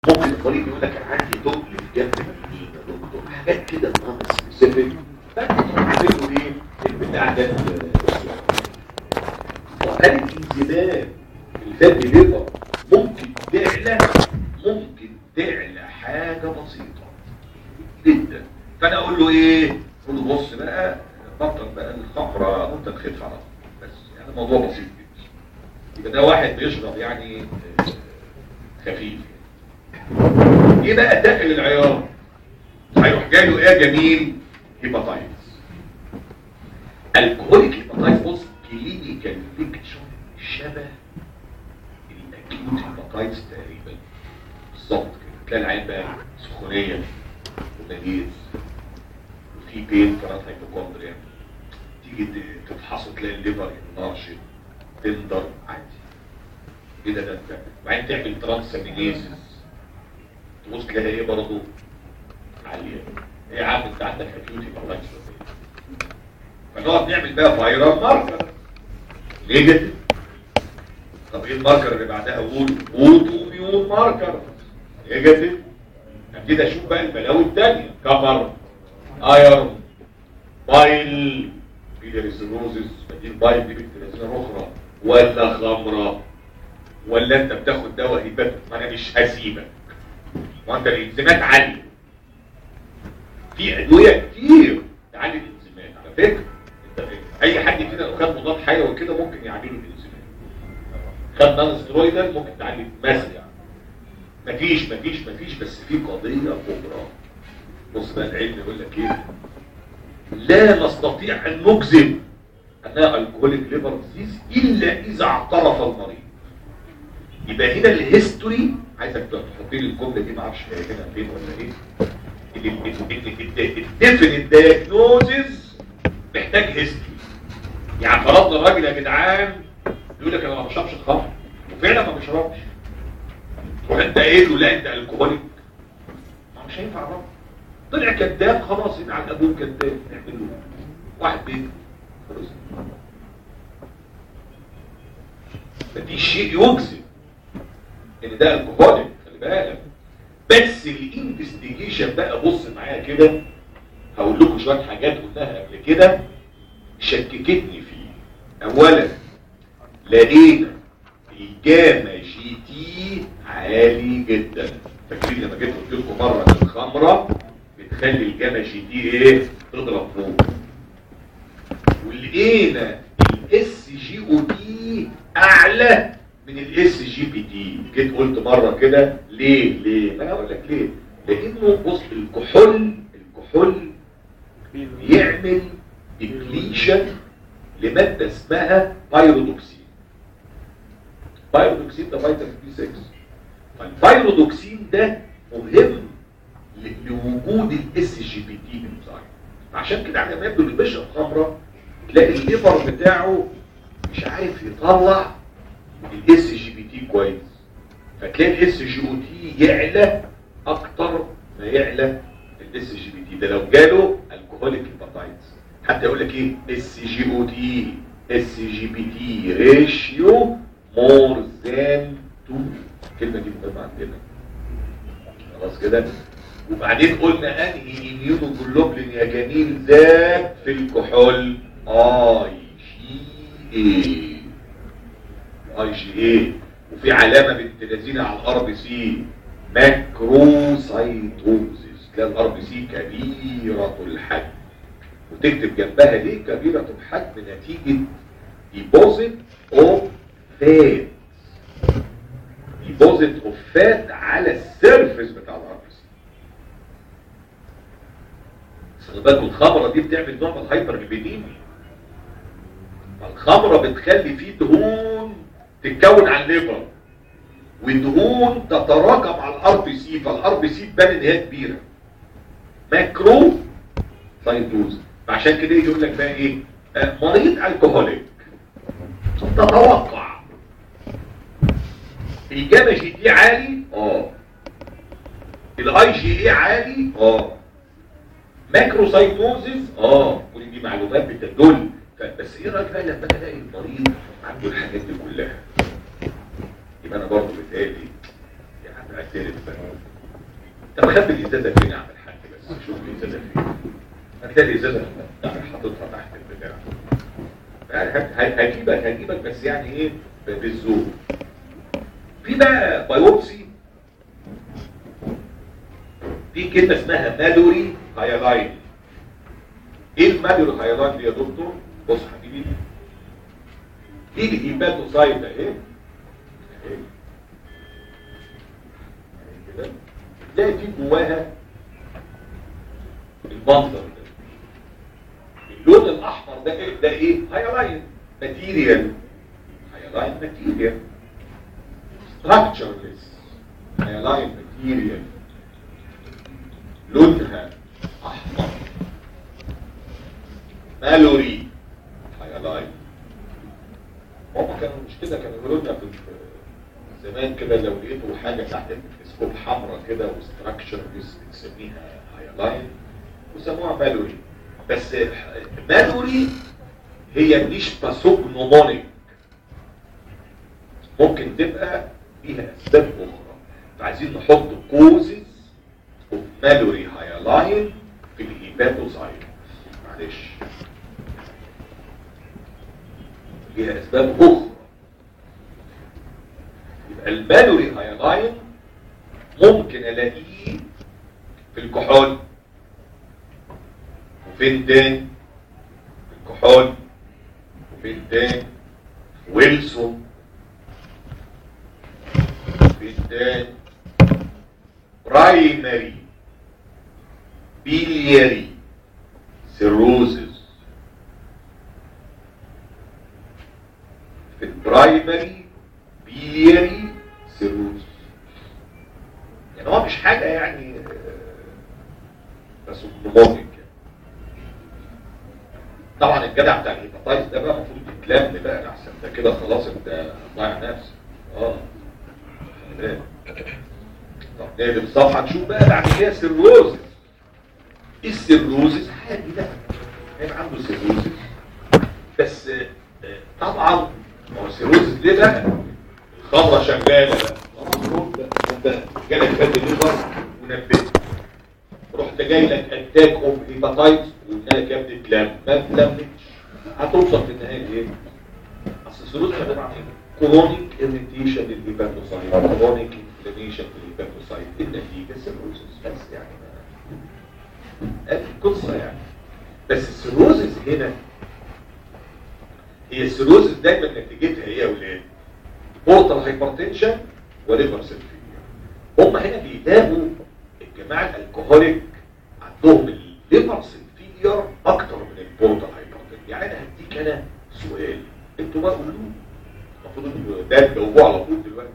ممكن المريض يقول لك انا عندي دبل في جنب اليمين يا دكتور حاجات كده ناقص سبيسيفيك فانت تعمل له ايه البتاع ده هل الانزيمات الفات ليفر ممكن تعلى ممكن تعلى حاجه بسيطه جدا فانا اقول له ايه اقول له بص بقى بطل بقى الخمره وانت تخف على طول. بس يعني الموضوع بسيط جدا يبقى ده واحد بيشرب يعني آه، خفيف ايه بقى داخل العيار هيروح جاي له ايه يا جميل هيباتايتس الكهوليك هيباتايتس بص كلينيكال بيكتشر شبه الاكيوت هيباتايتس تقريبا بالظبط كده تلاقي العين بقى سخونيه ومريض وفي بين فرات هيبوكوندريا تيجي ت- تفحصه تلاقي الليفر ناشط تندر عادي ايه ده ده ده وبعدين تعمل ترانسامينيزز تبص تلاقي ايه برضه عاليه ايه يا عم انت عندك اكيوتي هيباتايتس فنقعد نعمل بقى فايرال ماركر نيجاتيف طب ايه الماركر اللي بعدها قول اوتو ميون ماركر نيجاتيف ابتدي اشوف بقى البلاوي الثانيه كفر ايرون بايل بيلاريسيروزس بديل بايل دي بكتيريا اخرى ولا خمره ولا انت بتاخد دواء هيبات ما انا مش هسيبك وانت الانزيمات عاليه في ادويه كتير تعالج الانزيمات على فكره انت اي حد فينا لو خد مضاد حيوي كده ممكن يعالج الانزيمات خد نان سترويدال ممكن تعالج مثلا مفيش مفيش مفيش بس في قضيه كبرى بص بقى العلم يقول لك ايه لا نستطيع ان نجزم انها الكوليك ليفر ديزيز الا اذا اعترف المريض يبقى هنا الهيستوري عايزك تحط لي الجمله دي ما اعرفش هي هنا فين ولا ايه الديفينيت دايجنوزز محتاج هيستوري يعني فرضنا الراجل يا جدعان يقول لك انا ما بشربش الخمر وفعلا ما بيشربش تروح انت قايل له لا انت الكهوليك ما مش هينفع برضه طلع كذاب خلاص يبقى على ابوه كذاب نعمل له واحد بيت خلاص مفيش شيء يجزم ان ده الكهوليك خلي بالك بس الانفستيجيشن بقى بص معايا كده هقول لكم شويه حاجات قلناها قبل كده شككتني فيه اولا لقينا الجاما جي تي عالي جدا فاكرين لما جيت قلت لكم مره ان الخمره بتخلي الجاما جي تي ايه تضرب فوق ولقينا الاس جي او تي اعلى من الاس جي بي تي جيت قلت مره كده ليه ليه ما انا اقول لك ليه لانه بص الكحول الكحول يعمل ديبليشن لماده اسمها بايرودوكسين بايرودوكسين ده فيتامين بي 6 فالبايرودوكسين ده مهم ل- لوجود الاس جي بي تي انزايم عشان كده على ما يبدو اللي بيشرب خمره تلاقي الليفر بتاعه مش عارف يطلع الاس جي بي تي كويس فتلاقي الاس جي او تي يعلى اكتر ما يعلى الاس جي بي تي ده لو جاله الكحوليك هيباتايتس حتى يقول لك ايه اس جي او تي اس جي بي تي ريشيو مور ذان 2 الكلمه دي مهمه عندنا خلاص كده وبعدين قلنا انهي اميونوجلوبلين يا جميل زاد في الكحول اي جي اي اي جي اي وفي علامه بنت لذينه على الار بي سي ماكروسايتوزيس تلاقي الار بي سي كبيره الحجم وتكتب جنبها ليه كبيره الحجم نتيجه ديبوزيت اوف فات ديبوزيت اوف فات على السيرفيس بتاع الار بي سي خلي بالكوا الخمره دي بتعمل نوع من الهايبر ليبيديميا الخمره بتخلي فيه دهون تتكون على الليفر ودهون تتراكم على الار بي سي فالار بي سي تبان ان هي كبيره ماكرو سايتوز فعشان كده يجي يقول لك بقى ايه آه، مريض الكحوليك تتوقع الجاما جي تي عالي اه الاي جي اي عالي اه ماكروسايتوزيس اه كل دي معلومات بتدل ف- بس ايه رايك بقى لما انا الاقي المريض عنده الحاجات دي كلها يبقى انا برضه بتهيألي يا عم اعترف بقى طب خبي الازازه فين يا عم الحاج بس شوف الازازه فين هتلاقي الازازه حاططها تحت البتاع هجيبك هجيبك بس يعني ايه بالذوق في بقى بايوبسي في كلمه اسمها مالوري هايلاين ايه المالوري هايلاين دي يا دكتور بص حبيبي دي الهيباتوسايت اهي اهي كده تلاقي في جواها المنظر ده اللون الاحمر ده ايه ده ايه هايلاين ماتيريال هايلاين ماتيريال structureless هايلاين ماتيريال لونها احمر مالوري هايلاين هما كانوا مش كده كانوا يقولوا لنا في زمان كده لو لقيتوا حاجه تحت الميكروسكوب حمراء كده وستراكشر بنسميها هايلاين وسموها مالوري بس مالوري هي مش باسوجنومونيك ممكن تبقى ليها اسباب اخرى فعايزين نحط كوزز اوف مالوري هايلاين في الهيباتوسايت معلش ليها اسباب اخرى يبقى المالوري هايلاين ممكن الاقيه في الكحول وفين تاني في الكحول وفين تاني ويلسون فين تاني برايمري بيلياري سيروزز في البرايمري بيلياري سيروز يعني هو مش حاجة يعني بس ممكن طبعا الجدع بتاع الهيباتايتس ده بقى المفروض يتلم بقى احسن ده كده خلاص انت ضايع نفسك اه طب نقلب الصفحه نشوف بقى بعد كده سيروزس ايه السيروزس عادي ده هيبقى عنده سيروزس بس طبعا هو السيروزس ليه بقى الخمره شغاله بقى انت جالك فات الليفر ونبهت رحت جاي لك اتاك اوف هيباتايتس وقلنا لك يا ابني تلم ما تلمتش هتوصل في النهايه ايه؟ اصل السيروز عباره عن ايه؟ كرونيك اريتيشن للهيباتوسايت كرونيك انفلاميشن للهيباتوسايت النتيجه سيروزس بس يعني القصه يعني بس السيروزس هنا هي السيروزس دايما نتيجتها ايه يا اولاد؟ بورتال هايبرتنشن وليفر سيلفينيا هم هنا بيلاقوا الجماعه الالكوهوليك عندهم الليفر سيلفينيا اكتر من البورتال هايبرتنشن يعني انا هديك انا سؤال انتوا بقى قولوا المفروض ده تجاوبوه على طول دلوقتي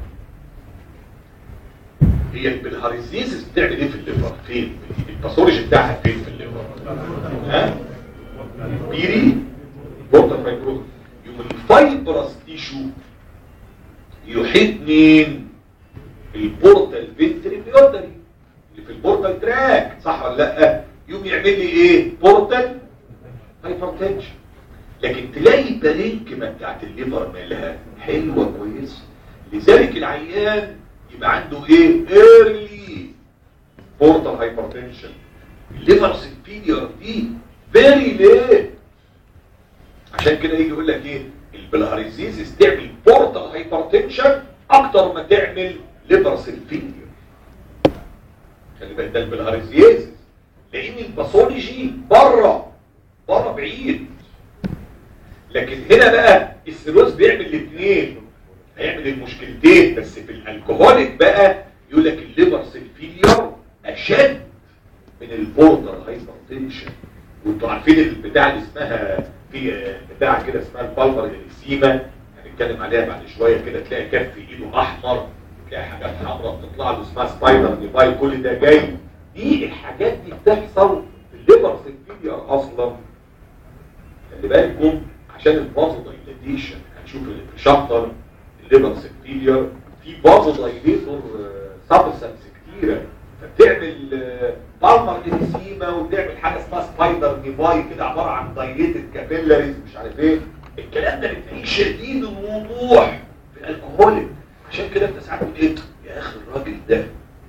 هي البلهاريزيز بتعمل ايه في الليفر فين الباثولوجي بتاعها فين في الليفر ها بيري بورتال فايبروز يوم الفايبرس تيشو يحيط مين البورتال فينتري بيوتري اللي في البورتال تراك صح ولا لا يوم يعمل لي ايه بورتال هايبرتنشن لكن تلاقي البارينكما بتاعت الليفر مالها حلوه كويسه لذلك العيان يبقى عنده ايه ايرلي بورتال هايبرتنشن الليفر سيلفيلير دي فيري ليه عشان كده يجي يقول لك ايه البلهاريزيز تعمل بورتال هايبرتنشن اكتر ما تعمل ليفر سيلفيلير خلي بالك ده البلهاريزيز لان الباثولوجي بره بره بعيد لكن هنا بقى السيروز بيعمل الاثنين هيعمل المشكلتين بس في الالكوهوليك بقى يقول لك الليفر سيلفيلير اشد من البوردر هايبرتنشن وانتوا عارفين البتاع اللي اسمها في بتاع كده اسمها البالمر اليسيما هنتكلم عليها بعد شويه كده تلاقي كف ايده احمر تلاقي حاجات حمراء بتطلع له اسمها سبايدر ديفاي كل ده جاي دي الحاجات دي بتحصل في الليفر سيلفيلير اصلا خلي بالكم عشان البازو دايليتيشن هنشوف الشابتر الليفر سيلفيلير في بازو دايليتور سبستانس كتيره فبتعمل بالمر انسيما وبتعمل حاجه اسمها سبايدر ديفاي كده عباره عن دايليتد كابيلاريز مش عارف ايه الكلام ده بتلاقيه شديد الوضوح في الالكوهوليك عشان كده انت ساعات بتقول ايه يا اخي الراجل ده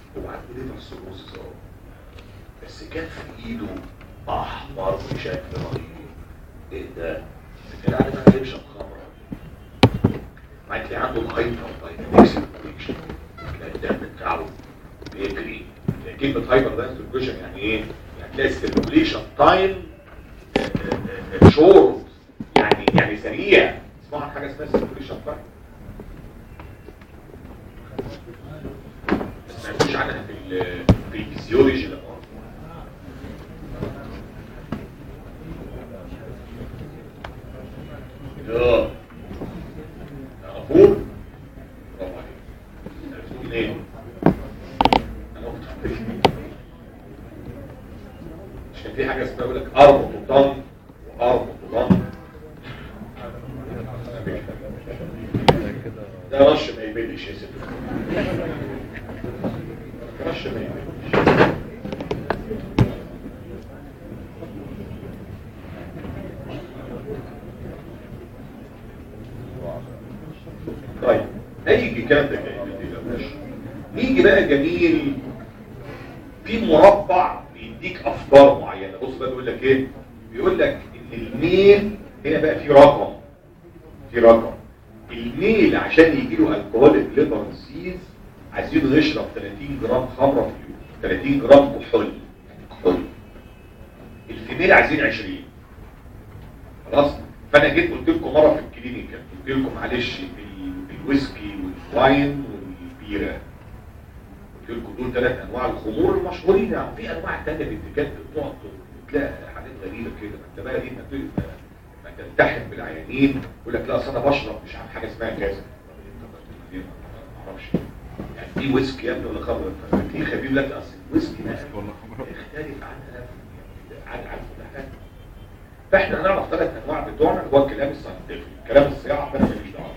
هو عنده ليفر سيروسس اهو بس كان في ايده احمر بشكل رهيب ايه ده؟ كان عارف انا ليه بشرب خمره بعد تلاقي عنده الهايبر داينامكس سيركيوليشن تلاقي الدم بتاعه بيجري كلمه هايبر داينامكس سيركيوليشن يعني ايه؟ يعني تلاقي السيركيوليشن تايم شورت يعني يعني سريع اسمعوا عن حاجه اسمها سيركيوليشن تايم ما سمعتوش عنها في ال- في الفيزيولوجي لا اه تعرفوه؟ برافو عليك عرفتوه منين؟ انا كنت عارف. مش كان في حاجه اسمها يقول لك اربط وطن واربط وطن ده رش ما يبلش يا ست رش ما يبلش طيب هيجي كام ده جاي يا باشا نيجي بقى جميل في مربع بيديك افكار معينه بص بقى بيقول لك ايه بيقول لك ان الميل هنا بقى في رقم في رقم الميل عشان يجي له الكهوليك ليفر ديزيز عايزينه يشرب 30 جرام خمره في اليوم 30 جرام كحول كحول الفيميل عايزين 20 خلاص فانا جيت قلت لكم مره في الكلينيكا قلت لكم معلش ال- الويسكي والواين والبيره قلت لكم دول ثلاث انواع الخمور المشهورين يعني في انواع ثانيه بنتجات بتقعد تلاقي حاجات غريبه كده ما انت بقى ايه ما ت- ما تلتحم بالعيانين يقول لك لا اصل انا بشرب مش عارف حاجه اسمها كذا طب انت ما اعرفش يعني في ويسكي يا ابني ولا خمر في خبير يقول لك اصل الويسكي ده يختلف عن عن عن كل حاجه فاحنا هنعرف ثلاث انواع بتوعنا اللي هو الكلام الساينتفك الكلام الصياعه انا ماليش دعوه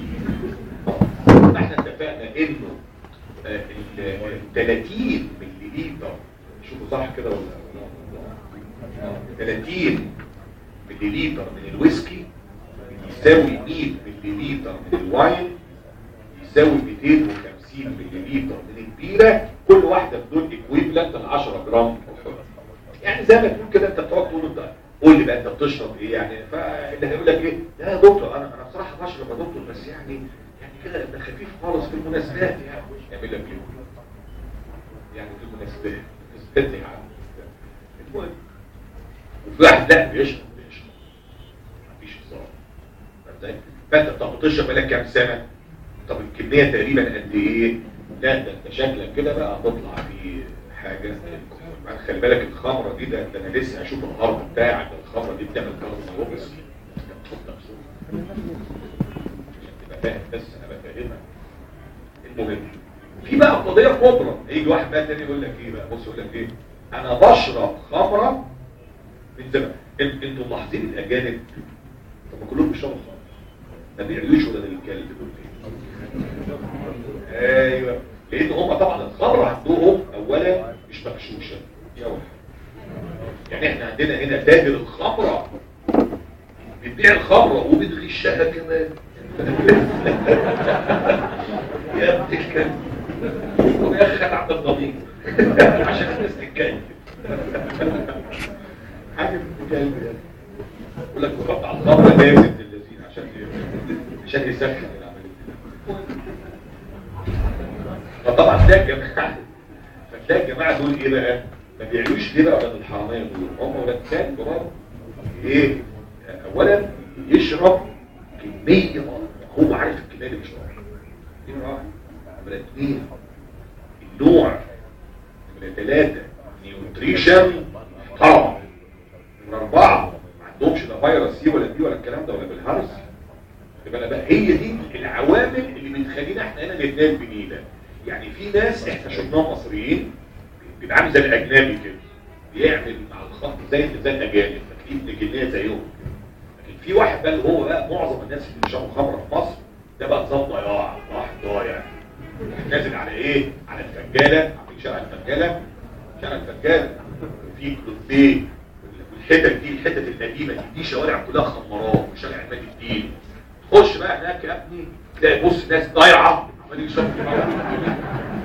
احنا اتفقنا انه آه، ال 30 ملي لتر شوفوا صح كده ولا ولا آه، 30 ملي لتر من الويسكي يساوي 100 ملي لتر من الواين يساوي 250 ملي لتر من البيره كل واحده من دول ايكويفالنت ل 10 جرام كحول يعني زي ما تقول كده انت بتقعد تقول انت قول لي بقى انت بتشرب ايه يعني فاللي هيقول لك ايه لا يا دكتور انا انا بصراحه بشرب يا دكتور بس يعني يعني كده ده خفيف خالص في المناسبات يعني يعمل لك ايه يعني في المناسبات المناسبات يعني المهم وفي واحد لا بيشرب بيشرب مفيش هزار فاهم ازاي؟ فانت طب بتشرب بقالك كام سنه طب الكميه تقريبا قد ايه لا ده انت شكلك كده بقى هتطلع في حاجه بعد خلي بالك الخمره دي ده, ده انا لسه هشوف الهرم بتاعك ده الخمره دي بتعمل كاربوهيدرات عشان تبقى فاهم بس انا بفهمك المهم في بقى قضيه كبرى يجي واحد بقى تاني يقول لك ايه بقى بص يقول لك ايه انا بشرب خمره من زمان انت- انتوا ملاحظين الاجانب طب ما كلهم بيشربوا خمره ما بيعيوش ولا الكلب دول فين ايوه لان هم طبعا الخمره عندهم اولا مش مغشوشه دي اول حاجه يعني احنا عندنا هنا تاجر الخمره بتبيع الخمره وبتغشها كمان يا ابن الكلب ويا اخي عند الضمير عشان الناس تتكلم حاجه من الكلب يعني يقول لك بقطع الخمره لازم للذين عشان عشان يسخن العمليه فطبعا تلاقي الجماعه فتلاقي الجماعه دول ايه بقى؟ ما بيعيوش ليه بقى ولاد الحراميه دول هم ولاد كلب برضه ايه؟ اولا يشرب كميه هو عارف الكميه اللي بيشربها دي واحد نمره اثنين النوع نمره ثلاثه نيوتريشن محترم نمره اربعه ما عندهمش لا فيروس سي ولا دي ولا الكلام ده ولا بالهرس يبقى بقى هي دي العوامل اللي بتخلينا احنا هنا نتنام بنينا يعني في ناس احنا شفناهم مصريين بيبقى عامل زي الاجنبي كده بيعمل مع الخط زي زي الاجانب فتلاقيه ابن جنيه زيهم لكن في واحد بقى اللي هو بقى معظم الناس اللي بيشربوا خمره في مصر ده بقى نظام ضياع واحد ضايع نازل على ايه؟ على الفجاله عاملين شارع الفجاله شارع الفجاله في كلوبيه والحتت دي الحتت القديمه دي, دي شوارع كلها خمارات وشارع عماد الدين تخش بقى هناك يا ابني تلاقي بص ناس ضايعه عمالين يشربوا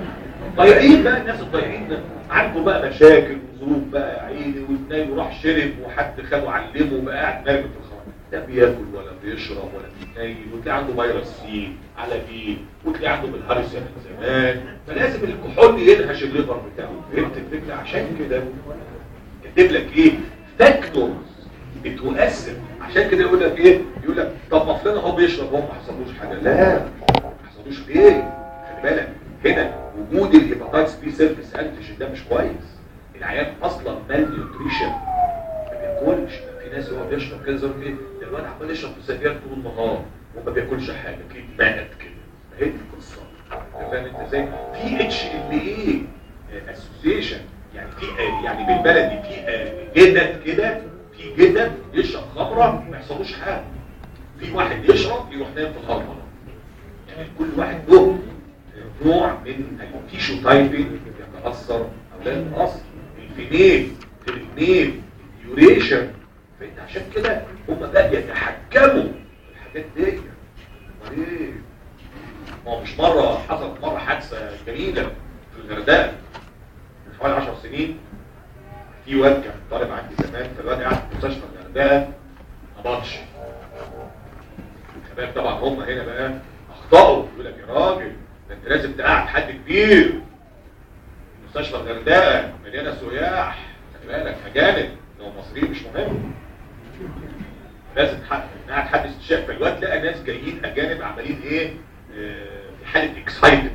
ضايعين بقى الناس الضايعين ده عنده بقى مشاكل وظروف بقى يا عيني وتنام وراح شرب وحد خده علمه بقى قاعد مرمي في الخمر لا بياكل ولا بيشرب ولا بيتنيل وتلاقي عنده فيروس سي على بي وتلاقي عنده بالهرسه من زمان فلازم الكحول ينهش الليفر بتاعه فهمت الفكره عشان كده كاتب لك ايه فاكتورز بتؤثر عشان كده يقول لك ايه يقول لك طب ما فلان اهو بيشرب هو ما حصلوش حاجه لا ما حصلوش ليه خلي بالك هنا وجود الهيباتايتس بي سيرفيس انتيجين ده مش كويس العيان اصلا مال نيوتريشن ما بياكلش في ناس هو بيشرب كده زي ايه ده الواد عمال يشرب في سجاير طول النهار وما بياكلش حاجه كده مات كده ما هي دي القصه فاهم انت ازاي في اتش ال ايه اسوسيشن يعني في آه، يعني بالبلدي في آه، جدد كده في جدد يشرب خمره ما يحصلوش حاجه في واحد يشرب يروح نايم في الخمره يعني كل واحد له نوع من التيشو تايبنج يتاثر او لا يتاثر الفينيل في الاثنين الديوريشن فانت عشان كده هم بقى يتحكموا في الحاجات دي امال ايه ما هو مش مره حصلت مره حادثه جميله في الغردقه من حوالي 10 سنين في واد كان طالب عندي زمان فالواد قاعد في مستشفى الغردقه ما بطش الشباب طبعا هم هنا بقى اخطاوا يقول لك يا راجل ده انت لازم تقعد حد كبير مستشفى الغردقه مليانه سياح خلي بالك اجانب لو مصريين مش مهم لازم حد قاعد حد استشاف فالواد لقى ناس جايين اجانب عمالين ايه آه، في حاله اكسايتمنت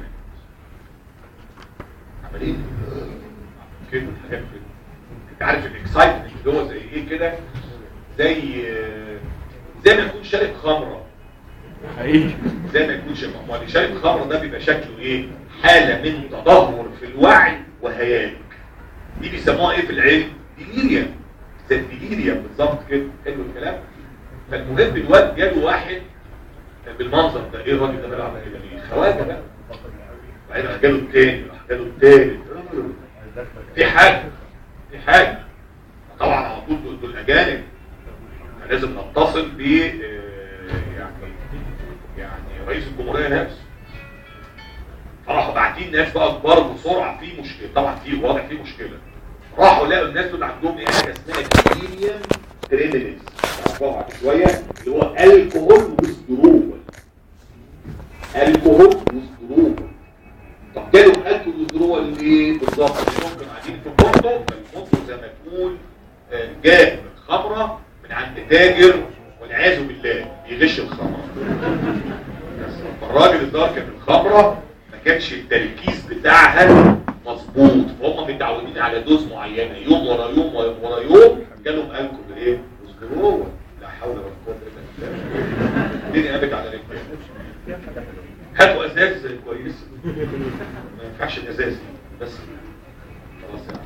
عمالين كده حاجات كده انت عارف الاكسايتمنت اللي هو زي ايه كده زي آه، زي ما يكون شارب خمره حقيقي زي ما يكون شارب ما اللي شارب خمره ده بيبقى شكله ايه حاله من تدهور في الوعي وهياج دي بيسموها ايه في العلم ديليريا زي الديليريا بالظبط كده حلو الكلام فالمهم الواد جاله واحد بالمنظر ده ايه الراجل ده بيلعب كده ليه خواجه بقى بعدين راح جاله التاني راح جاله التالت في حاجه في حاجه طبعا على طول دول- دول اجانب لازم نتصل ب آه، يعني يعني رئيس الجمهوريه نفسه فراحوا باعتين ناس بقى كبار بسرعه في مشكله طبعا في واضح في مشكله راحوا لقوا الناس دول عندهم ايه حاجه اسمها كلينيوم ترينينيز تعرفوها بعد شويه اللي هو الكحول وسترول الكحول وسترول طب جالهم الكحول وسترول ليه بالظبط ممكن قاعدين في بورتو فالبورتو زي ما تقول آه، جاب خمره من عند تاجر والعياذ بالله بيغش الخمره الراجل الدار كان الخمره ما كانش التركيز بتاعها مظبوط فهم متعودين على دوز معينه يوم ورا يوم ورا يوم جالهم الكحول ايه وسترول لا حول ولا قوه الا بالله الدنيا قامت على رجلها هاتوا ازاز كويس ما ينفعش الازاز بس خلاص يعني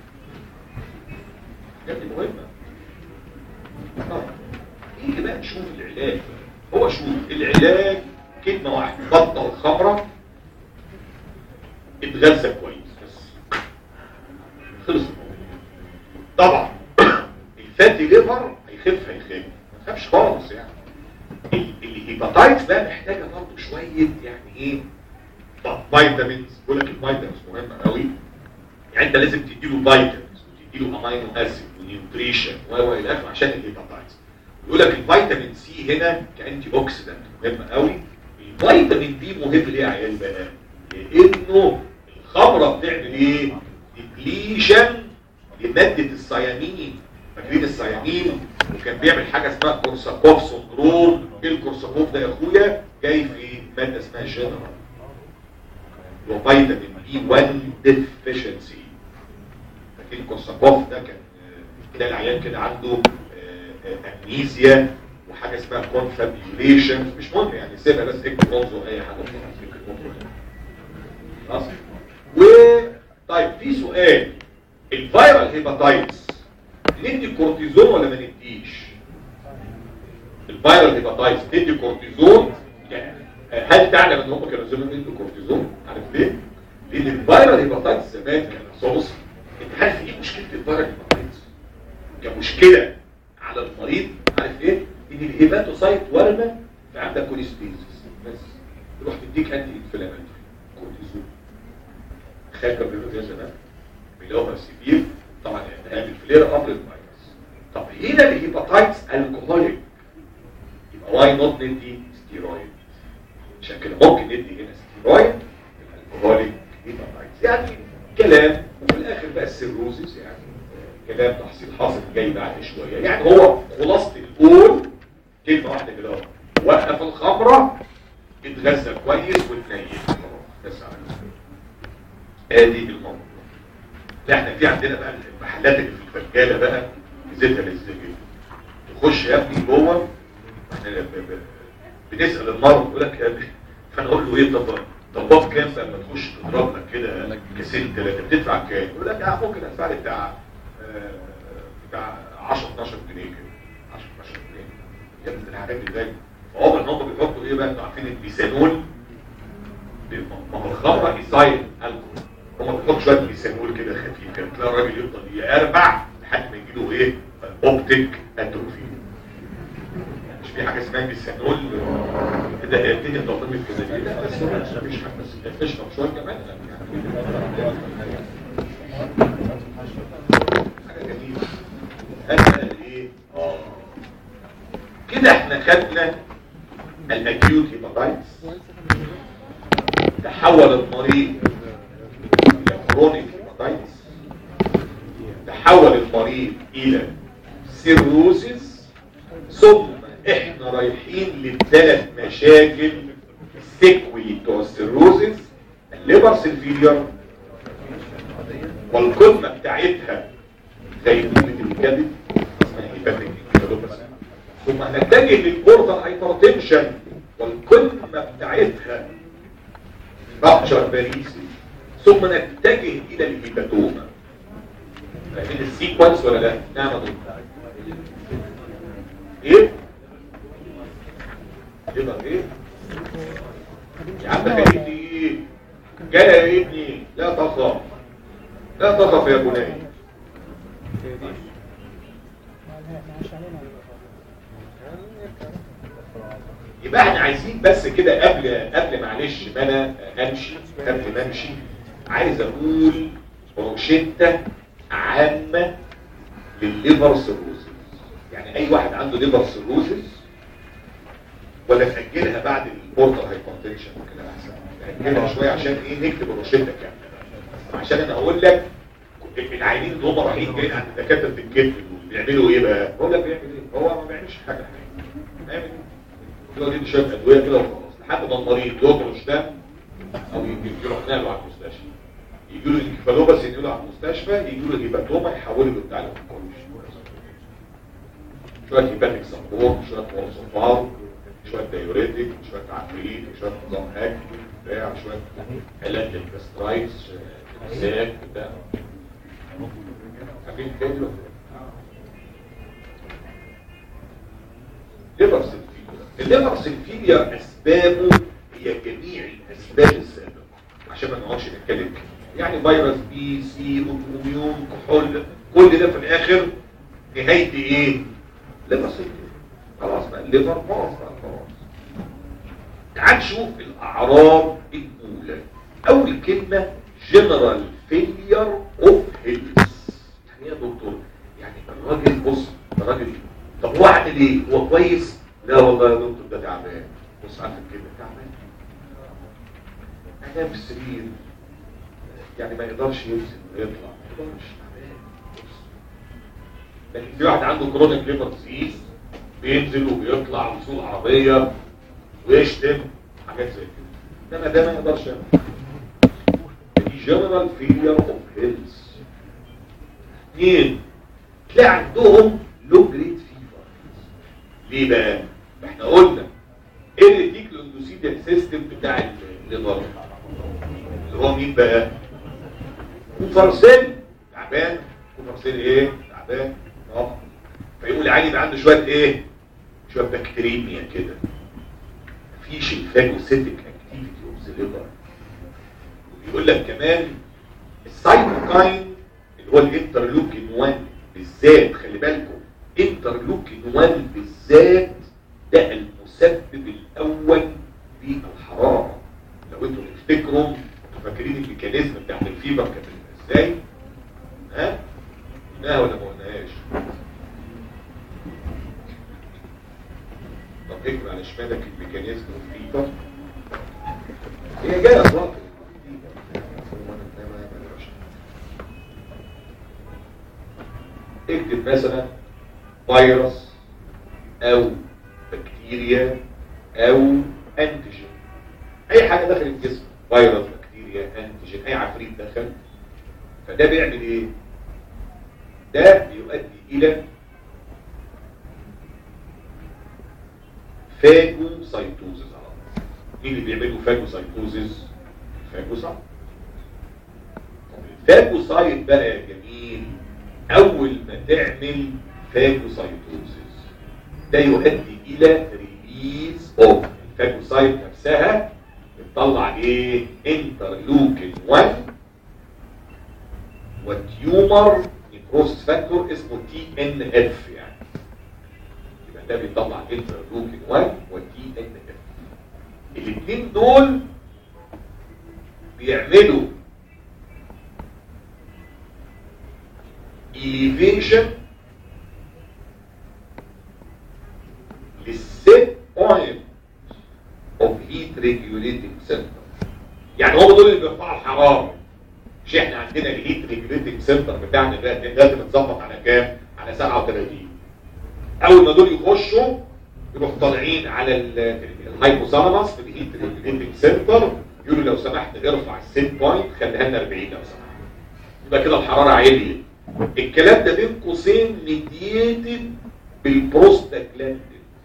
الحاجات دي مهمه طيب نيجي بقى نشوف العلاج هو شوف العلاج كلمه واحده بطل الخمره اتغذى كويس بس خلص الموضوع. طبعا الفاتي ليفر هيخف هيخف ما تخافش خالص يعني ال- الهيباتايتس بقى محتاجه برضه شويه يعني ايه طب فيتامينز بقول لك الفيتامينز مهمه قوي يعني انت لازم تديله فيتامينز وتديله امينو اسيد ونيوتريشن و و الى اخره عشان الهيباتايتس يقول لك الفيتامين سي هنا كانتي اوكسيدنت مهم قوي الفيتامين دي مهم ليه يا عيال بقى لانه الخمره بتعمل ايه ديبليشن لماده الصيامين فاكرين الصيامين وكان بيعمل حاجه اسمها كورساكوف سندروم ايه الكورساكوف ده يا اخويا جاي في ماده اسمها جنرال اللي هو فيتامين بي 1 ديفيشنسي فاكرين كورساكوف ده كان آه، تلاقي العيان كده عنده آه، آه، امنيزيا وحاجه اسمها كونفابيوليشن مش مهم يعني سيبها بس اكتب منظر اي حاجه خلاص و طيب في سؤال الفيرال هيباتايتس ندي كورتيزون ولا ما نديش الفيرال هيباتايتس ندي كورتيزون يعني هل تعلم ان هم كانوا زمان يدوا كورتيزون عارف ليه لان الفيرال هيباتايتس زمان كان صوص انت عارف ايه مشكله الفيرال هيباتايتس كمشكله على المريض عارف ايه ان الهيباتوسايت ورمه فعندك كوليستيزيس بس تروح تديك انتي انفلاماتوري كورتيزون تخيل كان بيقولوا زي زمان بيلاقوها سيفير طبعا يعني الفلير قبل الفيروس طب هنا الهيباتايتس الكحوليك يبقى واي نوت ندي ستيرويد عشان كده ممكن ندي هنا ستيرويد الكحوليك هيباتايتس يعني كلام وفي الاخر بقى السيروزيس يعني كلام تحصيل حاصل جاي بعد شويه يعني هو خلاصه القول كلمه واحده كده اهو وقف الخمره اتغذى كويس واتنيل خلاص بس على كده. ادي الموضوع لا احنا في عندنا بقى المحلات اللي في الفجاله بقى زيتها للزجاج تخش يا ابني جوه احنا ب- ب- بنسال المرض يقول لك يا ابني فانا اقول له ايه طب طب كام لما تخش تضرب لك كده كاسين ثلاثه بتدفع كام؟ يقول لك اه ممكن ادفع لي بتاع آه، بتاع 10 12 جنيه كده 10 12 جنيه يا ابني الحاجات دي ازاي؟ فواضح ان هم بيحطوا ايه بقى انتوا عارفين البيسانول ما هو الخمره ايثايل الكحول هم بيحطوا شويه بيسانول كده خفيف كده تلاقي الراجل يفضل يربع لحد ما يجيله ايه؟ اوبتيك اتروفي مش في حاجه اسمها بيسانول كده هي الدنيا تنظمت كده ليه؟ لا بس مش حاجه بس اشرب شويه كمان حاجه جميله هذا ايه؟ اه كده احنا خدنا الاكيوت هيباتايتس تحول المريض الى كرونيك هيباتايتس تحول المريض الى سيروسيس ثم احنا رايحين للثلاث مشاكل السيكوي بتوع السيروسيس الليبر سيلفيلير والقمه بتاعتها زي قمه الكبد اسمها هيباتيك انكفالوباثي ثم نتجه للبورتال هايبرتنشن والقمه بتاعتها رابتشر باريسي ثم نتجه الى الهيباتوما فاهمين السيكونس ولا لا؟ نعم يا دكتور ايه؟ يبقى ايه؟ يا عم خليتي ايه؟ جاي يا ابني لا تخاف لا تخاف يا بني يبقى احنا عايزين بس كده قبل قبل معلش ما انا امشي قبل ما امشي عايز اقول روشته عامه للليفر سيروزز يعني اي واحد عنده ليفر سيروزز ولا نأجلها بعد البورتال هايبرتنشن كده احسن نأجلها شويه عشان ايه نكتب الروشته كامله عشان انا اقول لك العينين اللي هم رايحين جايين عند دكاتره الكتف دول بيعملوا ايه بقى؟ بقول لك بيعمل ايه؟ هو ما بيعملش حاجه بيعمل ايه؟ يقعد يدي شويه ادويه كده وخلاص لحد ما المريض يطرش ده او يروح نقله على المستشفى يجي له الانكفالوباس ينقله على المستشفى يجي له الهيباتوما يحوله بتاع الكولوش شويه هيباتيك سبورت شويه مورسوفال شويه دايوريتك شويه عفريت شويه نظام اكل بتاع شويه علاج للكاسترايتس ساك بتاع عارفين الكلام ده؟ ليفر سيلفيليا الليفر سيلفيليا اسبابه هي جميع الاسباب السابقه عشان ما نقعدش نتكلم كتير. يعني فيروس بي سي اوتوميون كحول كل ده في الاخر نهايته ايه ليفر سيلفيليا خلاص بقى الليفر باظ بقى خلاص تعال نشوف الاعراض الاولى اول كلمه جنرال فيلير اوف هيلث يعني ايه يا دكتور يعني الراجل بص الراجل طب هو عامل ايه هو كويس لا والله يا دكتور ده تعبان بص عارف الكلمه تعبان انام في السرير يعني ما يقدرش ينزل ويطلع ما يقدرش تعبان بص. لكن في واحد عنده كرونيك ليفر ديزيز بينزل وبيطلع ويسوق عربيه ويشتم حاجات زي كده انما ده ما يقدرش يعمل دي جنرال فيلير اوف هيلث اثنين تلاقي عندهم لو جريد فيفر ليه بقى؟ احنا قلنا ايه الريتيكلو اندوسيديال سيستم بتاع الليفر اللي هو مين بقى؟ كوفرسيل تعبان كوفرسيل ايه؟ تعبان اه فيقول عادي يبقى عنده شويه ايه؟ شويه بكتيريميا كده مفيش الفاجوسيتك اكتيفيتي اوف ذا ليفر وبيقول لك كمان السايتوكاين اللي هو الانترلوكين 1 بالذات خلي بالكم انترلوكين 1 بالذات ده المسبب الاول للحراره لو انتوا تفتكروا فاكرين الميكانيزم بتاع الفيبر كانت ازاي ها قلناها ولا ما قلناهاش طب اكتب على شمالك الميكانيزم الفيبر هي جايه اصلا اكتب مثلا فيروس او بكتيريا او انتيجين اي حاجه دخلت الجسم فيروس بكتيريا انتيجين اي عفريت دخل فده بيعمل ايه ده بيؤدي الى فاجوسايتوزيس على طول مين اللي بيعملوا فاجوسايتوزيس الفاجوسايت طب الفاجوسايت بقى يا جميل اول ما تعمل فاجوسايتوزيس ده يؤدي الى ريليز اوف الفاجوسايت نفسها بتطلع ايه انترلوكين 1 والتيومر نيكروسيس فاكتور اسمه تي ان اف يعني يبقى ده بيطلع انترلوكين 1 والتي ان اف الاثنين دول بيعملوا elevation للست بوينت اوف هيت ريجوليتنج سنتر يعني هم دول اللي بيرفعوا الحراره مش احنا عندنا الهيت ريجوليتنج سنتر بتاعنا ده لازم يتظبط على كام؟ على 37 اول ما دول يخشوا يروحوا طالعين على الهايبوثالاموس في الهيت ريجوليتنج سنتر يقولوا لو سمحت ارفع السيت بوينت خليها لنا 40 لو سمحت يبقى كده الحراره عاليه الكلام ده بين قوسين ميديتد بالبروستاجلاندين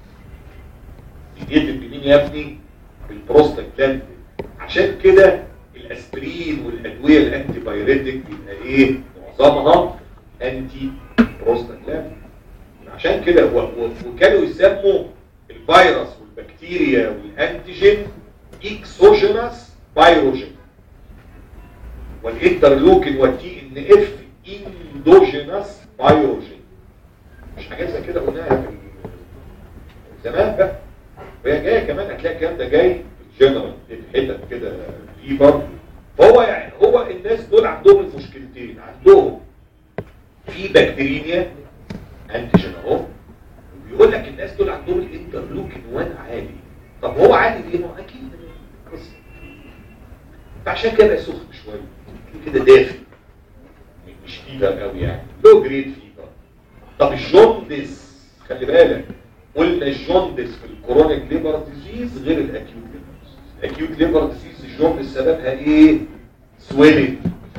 ميديتد بمين يا ابني؟ بالبروستاجلاندين عشان كده الاسبرين والادويه الانتي بايريتك بيبقى ايه؟ معظمها انتي بروستاجلاندين عشان كده و- و- وكانوا يسموا الفيروس والبكتيريا والانتيجين اكسوجينس بايروجين والانترلوكين والتي ان اف اندوجينس بايروجين مش حاجات زي كده قلناها في زمان بقى وهي جايه كمان هتلاقي الكلام ده جاي في الجنرال في حتت كده فيبر فهو يعني هو الناس دول عندهم المشكلتين عندهم في بكتيريا انتيجين اهو وبيقول لك الناس دول عندهم الانترلوكين 1 عالي طب هو عالي ليه؟ ما هو اكيد من القصه فعشان كده بقى سخن شويه كده دافي مش فيبر قوي يعني لو جريد فيبر طب الجوندس خلي بالك قلنا الجوندس في الكورونيك ليبر ديزيز غير الاكيوت ليبر ديزيز الاكيوت ليبر ديزيز الجوندس سببها ايه سويلنج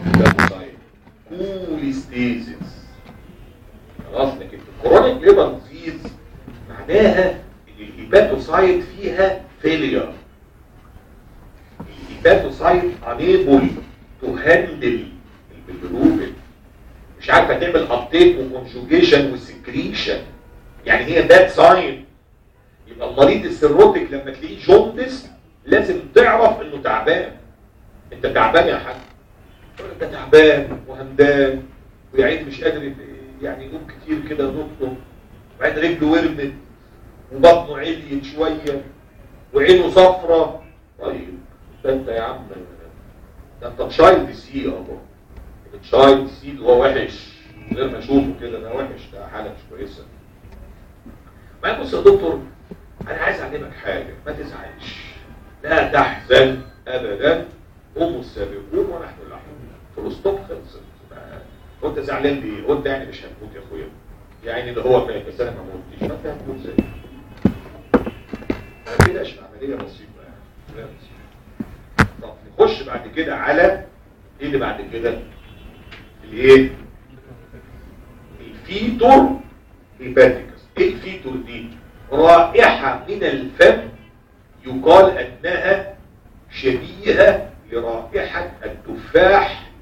كوليستيزيس خلاص لكن في الكورونيك ليبر ديزيز معناها ان الهيباتوسايت فيها فيلير الهيباتوسايت unable to handle البيلروبين مش عارفه تعمل ابديت وكونجوجيشن وسكريشن يعني هي باد ساين يبقى المريض السيروتيك لما تلاقيه جوندس لازم تعرف انه تعبان انت تعبان يا حاج تقول انت تعبان وهمدان ويعين مش قادر يعني يقوم كتير كده دكتور وبعدين رجله ورمت وبطنه عليت شويه وعينه صفرة طيب ده انت يا عم ده انت تشايلد سي اهو التشايلد سي اللي هو وحش من غير ما اشوفه كده ده وحش ده حاله مش كويسه بعدين بص يا دكتور انا عايز اعلمك حاجه ما تزعلش لا تحزن ابدا هم السابقون ونحن اللاحقون فول ستوب خلصت هو انت زعلان ليه؟ هو انت يعني مش هتموت يا اخويا يعني ده هو مات بس انا ما موتش ما انت هتموت زي ما كدهش عمليه بسيطه يعني لا بسيطة. طب نخش بعد كده على ايه اللي بعد كده؟ الايه؟ الفيتور هيباتيكس ايه الفيتور دي؟ رائحه من الفم يقال انها شبيهه لرائحه التفاح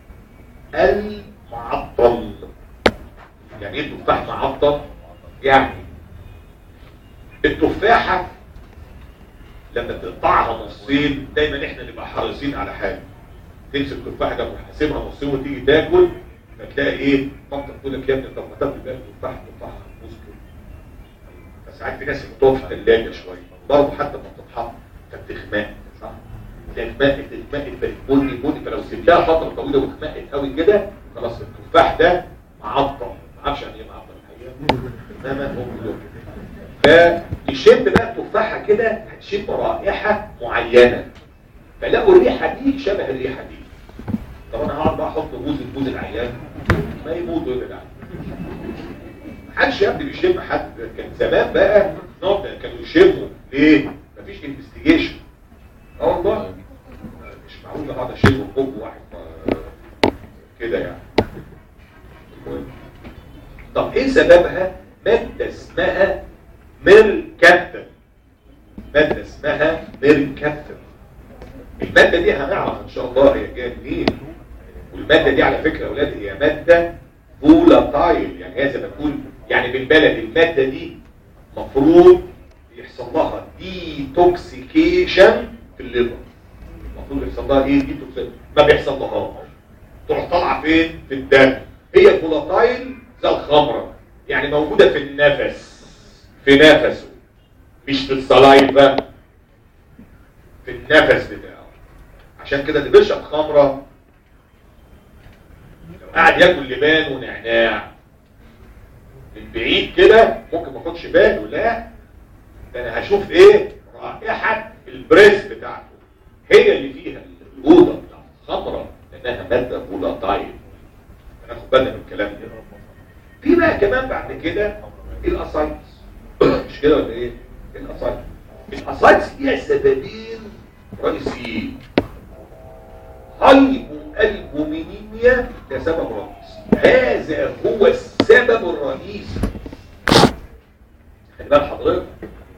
المعطل يعني ايه تفاح معطل يعني التفاحة لما تقطعها نصين دايما احنا نبقى حريصين على حاجة تمسك تفاحة ده وتحاسبها نصين وتيجي تاكل فتلاقي ايه مامتك تقول لك يا ابني طب ما تاكل بقى تفاحة تفاحة مسكر بس ساعات في ناس بتقف في الثلاجة شوية برضه حتى ما بتتحط فبتخماق صح تلاقي اتمقت اتمقت بقت بني بني فلو سبتها فتره طويله واتمقت قوي كده خلاص التفاح ده معطل ما اعرفش يعني ايه معطل الحقيقه انما هو بيقول كده فتشم بقى التفاحه كده هتشم رائحه معينه فلاقوا الريحه دي شبه الريحه دي طب انا هقعد بقى احط بوز البوز العيان ما يموت ولا لا محدش يا ابني بيشم حد كان زمان بقى نقعد كانوا يشموا ليه؟ مفيش انفستيجيشن اه والله مش معقول اقعد اشم بوب واحد آه، كده يعني المهم. طب ايه سببها؟ مادة اسمها ميركابتن مادة اسمها ميركابتن المادة دي هنعرف ان شاء الله هي جايه منين والمادة دي على فكرة يا اولاد هي مادة فولاتايل يعني هي زي ما تقول يعني بالبلد المادة دي مفروض يحصل لها ديتوكسيكيشن في الليفر المفروض يحصل لها ايه ديتوكسيكيشن ما بيحصل لهاش تروح طالعه فين في الدم هي فولاتايل زي الخمره يعني موجوده في النفس في نفسه مش في الصلايفه في النفس بتاعه عشان كده اللي بيشرب خمره لو قاعد ياكل لبان ونعناع من بعيد كده ممكن ما اخدش باله لا ده انا هشوف ايه رائحه البريس بتاعته هي اللي فيها الاوضه بتاعت الخمره لانها ماده فولاتايل هناخد بالنا من الكلام ده في بقى كمان بعد كده الاسايتس مش كده ولا ايه الاسايتس الاسايتس ليها سببين رئيسيين هايبو البومينيميا ده سبب رئيسي هذا هو السبب الرئيسي خلي بال حضرتك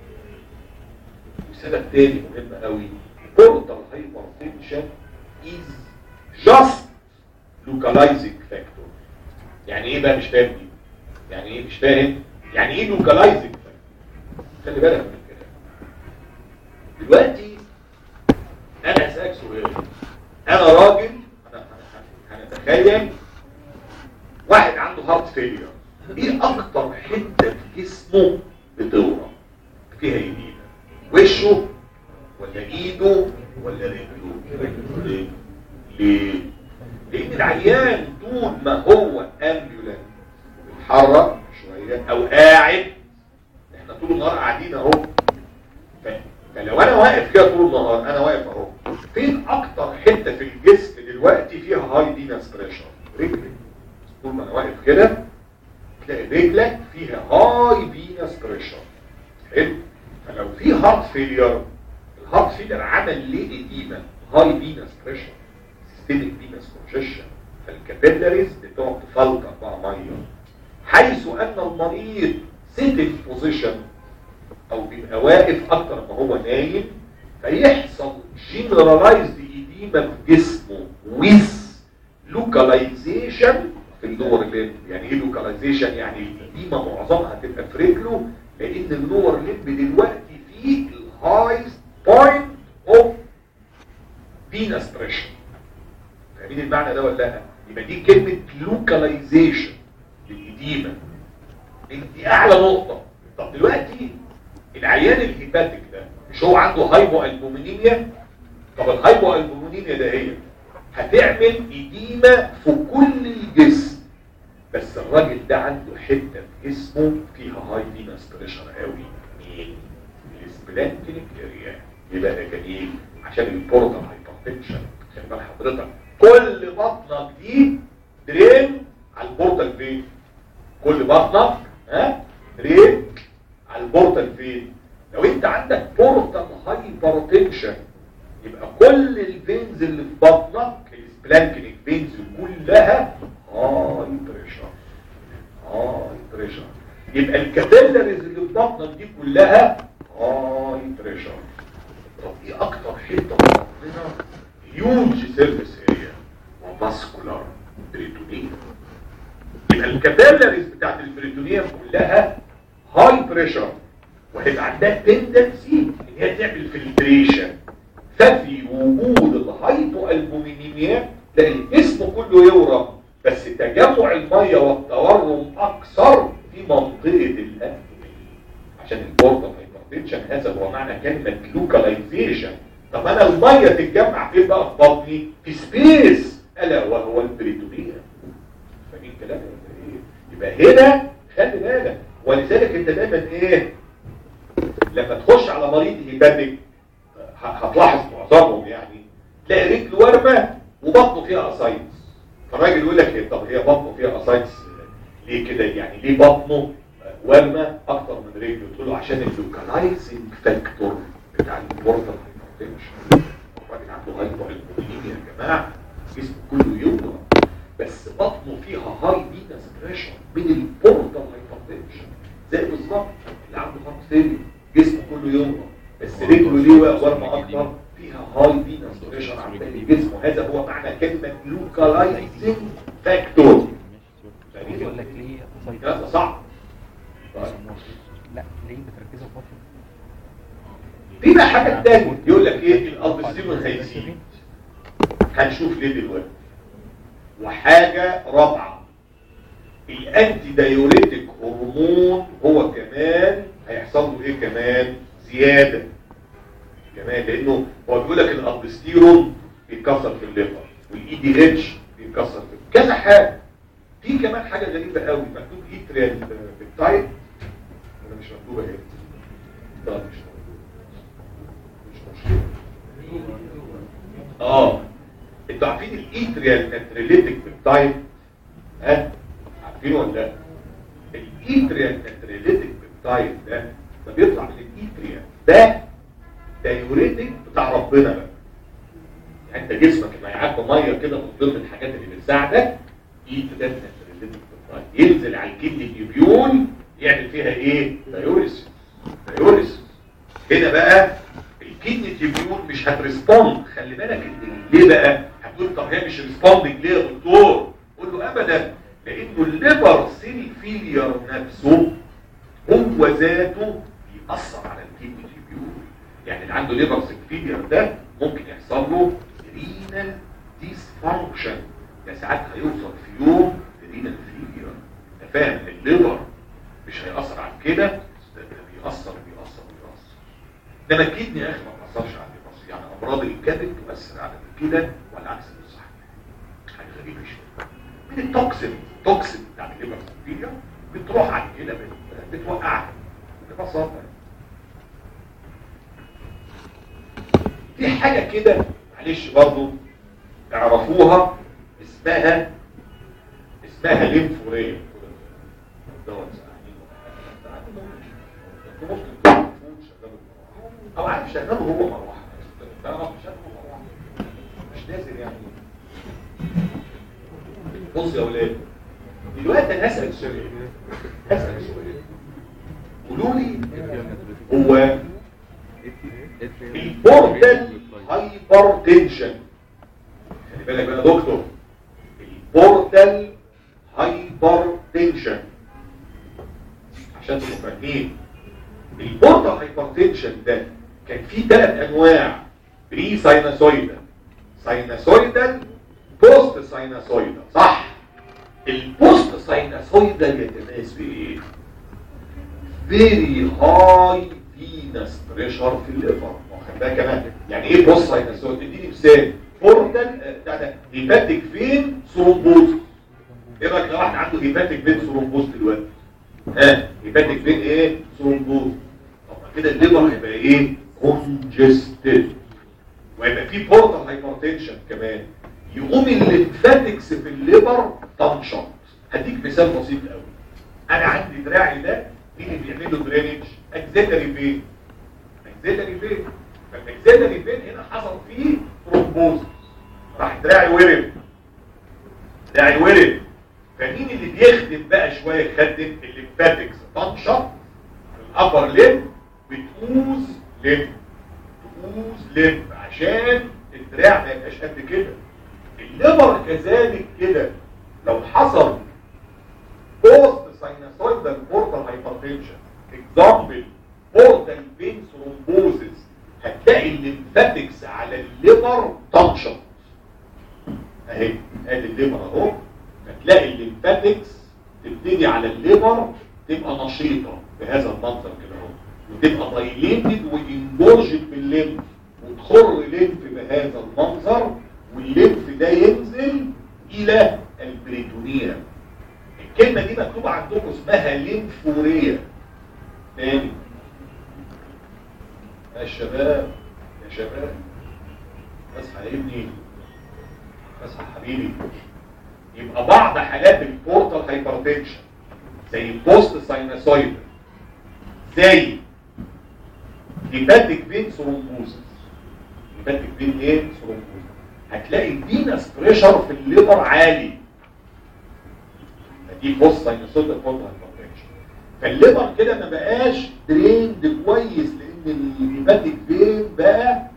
وسبب تاني مهم قوي portal hypertension is just localizing factor يعني ايه بقى مش فاهم دي يعني ايه مش فاهم يعني ايه localizing factor خلي بالك من الكلام دلوقتي انا هسألك سؤال انا راجل انا هنتخيل واحد عنده هارت فيلير ايه اكتر حته في جسمه بتورم فيها يمين وشه ولا ايده ولا رجله ليه ليه لان العيان طول ما هو امبيولانت بيتحرك شويه او قاعد احنا طول النهار قاعدين اهو ف- فلو انا واقف كده طول النهار انا واقف اهو فين اكتر حته في الجسم دلوقتي فيها هاي فينس بريشر رجلي طول ما انا واقف كده تلاقي رجلك فيها هاي فينس بريشر حلو فلو في هارت فيلير الهارت فيلير عمل ليه اديما هاي فينس بريشر سيستميك فينس كونجيشن فالكابيلاريز بتقعد تفلتر بقى ميه حيث ان المريض سيتنج بوزيشن او بيبقى واقف اكتر ما هو نايم فيحصل جنرالايزد ايديما في جسمه ويز لوكاليزيشن في اللور ليب يعني ايه لوكاليزيشن يعني الايديما معظمها تبقى في رجله لان اللور ليب دلوقتي فيه الهايست بوينت اوف فينس بريشر فاهمين المعنى ده ولا لا يبقى دي كلمه لوكاليزيشن للايديما دي اعلى نقطه طب دلوقتي العيان الهيباتيك ده مش هو عنده هايبو البومينيميا طب الهايبو البومينيميا ده هي هتعمل إديمة في كل الجسم بس الراجل ده عنده حتة في جسمه فيها هاي فينس بريشر قوي مين؟ السبلانكينيك اريا يبقى ده جميل عشان البورتال هايبرتنشن خلي بال حضرتك كل بطنك دي درين على البورتال فين كل بطنك ها درين على البورتال فين لو انت عندك بورتال هايبرتنشن يبقى كل الفينز اللي في بطنك السبلانكينيك فينز كلها هاي بريشر هاي بريشر يبقى الكابيلاريز اللي في بطنك دي كلها هاي بريشر طب ايه اكتر حته في بطننا هيوج سيرفيس اريا وفاسكولار بريتونيا يبقى الكابيلاريز بتاعت البريتونيا كلها هاي بريشر وهيبقى عندها تندنسي ان هي تعمل فلتريشن ففي وجود الهايبو البومينيميا تلاقي الجسم كله يورم بس تجمع الميه والتورم اكثر في منطقه الانف عشان البورتال هايبرتنشن هذا هو معنى كلمه لوكاليزيشن طب انا الميه تتجمع فين بقى في بطني في سبيس الا وهو البريتونيا فاهمين الكلام ولا ايه يبقى هنا خلي بالك ولذلك انت دايما ايه لما تخش على مريض هيباتيك هتلاحظ معظمهم يعني تلاقي رجل ورمه وبطنه فيها اسايتس فالراجل يقول لك إيه، طب هي بطنه فيها اسايتس ليه كده يعني ليه بطنه ورمه اكتر من رجله تقول له عشان اللوكالايزنج فاكتور بتاع البورتال هايبرتنشن الراجل عنده هايبر يا جماعه جسمه كله يورم بس بطنه فيها هاي فينس بريشر من البورتال هايبرتنشن زي بالظبط اللي عنده هارت فيلير جسمه كله يورم بس رجله ليه ورمه اكتر فيها هاي فينس بريشر عن باقي جسمه هذا هو معنى كلمه لوكالايزنج فاكتور بيقول لك ليه قصير الكلام ده صعب لا ليه بتركزوا في بطنه في بقى حاجه تانية يقول لك ايه الالدوستيرون هيزيد هنشوف ليه دلوقتي وحاجه رابعه الانتي دايوريتك هرمون هو كمان هيحصل له ايه كمان زياده كمان لانه هو بيقول لك الالدوستيرون بيتكسر في الليفر والاي دي اتش بيتكسر في كذا حاجه في كمان حاجه غريبه قوي مكتوب ايتريال بالتايب ولا مش مكتوبه ايه؟ لا مش مكتوبه مش مشكله اه انتوا عارفين الايتريال ناتريليتك بالتايب ها عارفينه ولا لا؟ الايتريال ناتريليتك بالتايب ده ده بيطلع من الايتريال ده دايوريتك بتاع ربنا بقى يعني انت جسمك لما يعدي ميه كده من ضمن الحاجات اللي بتساعدك ايتريال ناتريليتك بالتايب ينزل على الكدني النيوبيون يعمل فيها ايه؟ دايوريسيس دايوريسيس هنا بقى الكدني تيبيون مش هتريسبوند خلي بالك انت ليه بقى هتقول طب هي مش ريسبوندنج ليه يا دكتور قول له ابدا لانه الليبر سيل فيلير نفسه هو ذاته بيأثر على الكدني تيبيون يعني اللي عنده ليبر سيل فيلير ده ممكن يحصل له رينال ديسفانكشن ده ساعات هيوصل في يوم رينال فيلير انت فاهم الليبر مش هيأثر على كده ده ده بيأثر بيأثر بيأثر انما الكدني يا اخي ما بتاثرش على الليبر يعني امراض الكبد تؤثر على الكلى والعكس صحيح حاجه غريبه شويه من التوكسين التوكسين بتاع الليبر بكتيريا بتروح على الكلى بت- بتوقعها ببساطه في حاجه كده معلش برضو تعرفوها اسمها اسمها ليمفوريه دوت ممكن تكون شغاله او عارف شغاله هو مروحه تعرف شغاله مروحه مش نازل يعني بص يا اولاد دلوقتي انا هسال سؤال هسال سؤال قولوا لي هو البورتال هايبر تنشن خلي بالك بقى يا دكتور البورتال هايبر تنشن عشان تبقوا فاهمين البورتال هايبرتنشن ده كان فيه ثلاث انواع بري سايناسويدال سايناسويدال بوست سايناسويدال صح البوست سايناسويدال يتميز بايه فيري هاي فينس بريشر في الليفر واخد بالك كمان يعني ايه بوست سايناسويدال اديني مثال بورتال آه، بتاع ده هيباتيك فين ثرومبوز ايه رايك لو واحد عنده هيباتيك فين ثرومبوز دلوقتي ها هيباتيك فين ايه ثرومبوز طب كده الليفر هيبقى ايه كونجستد ويبقى في بورتال هايبرتنشن كمان يقوم الليمفاتكس في الليفر تنشط هديك مثال بسيط قوي انا عندي دراعي ده مين اللي بيعمل له درينج اكزيلري فين اكزيلري فين فالاكزيلري فين هنا حصل فيه ثرومبوز راح دراعي ورم دراعي ورم فمين اللي بيخدم بقى شويه يخدم الليمفاتكس تنشط الابر ليم بتقوز ليم تقوز ليم عشان الدراع ما يبقاش قد كده الليبر كذلك كده لو حصل بوست ساينوسويدال بورتال هايبرتنشن اكزامبل بورتال فين ثرومبوزس هتلاقي الليمفاتكس على الليبر تنشط اهي ادي الليبر اهو هتلاقي الليمفاتكس تبتدي على الليبر تبقى نشيطه بهذا المنظر كده اهو وتبقى دايليتد وانجورجد بالليمف وتخر لينف بهذا المنظر واللينف ده ينزل الى البريتونيا الكلمة دي مكتوبة عندكم اسمها لينفوريا تاني يا شباب يا شباب اصحى يا ابني اصحى حبيبي يبقى بعض حالات البورتال هايبرتنشن زي البوست ساينوسويد زي هيباتيك فين ثرومبوزس هيباتيك فين ايه ثرومبوزس هتلاقي الفينس بريشر في الليبر عالي دي بوست ساينوسويد بورتال هايبرتنشن فالليبر كده ما بقاش دريند كويس لان الهيباتيك فين بقى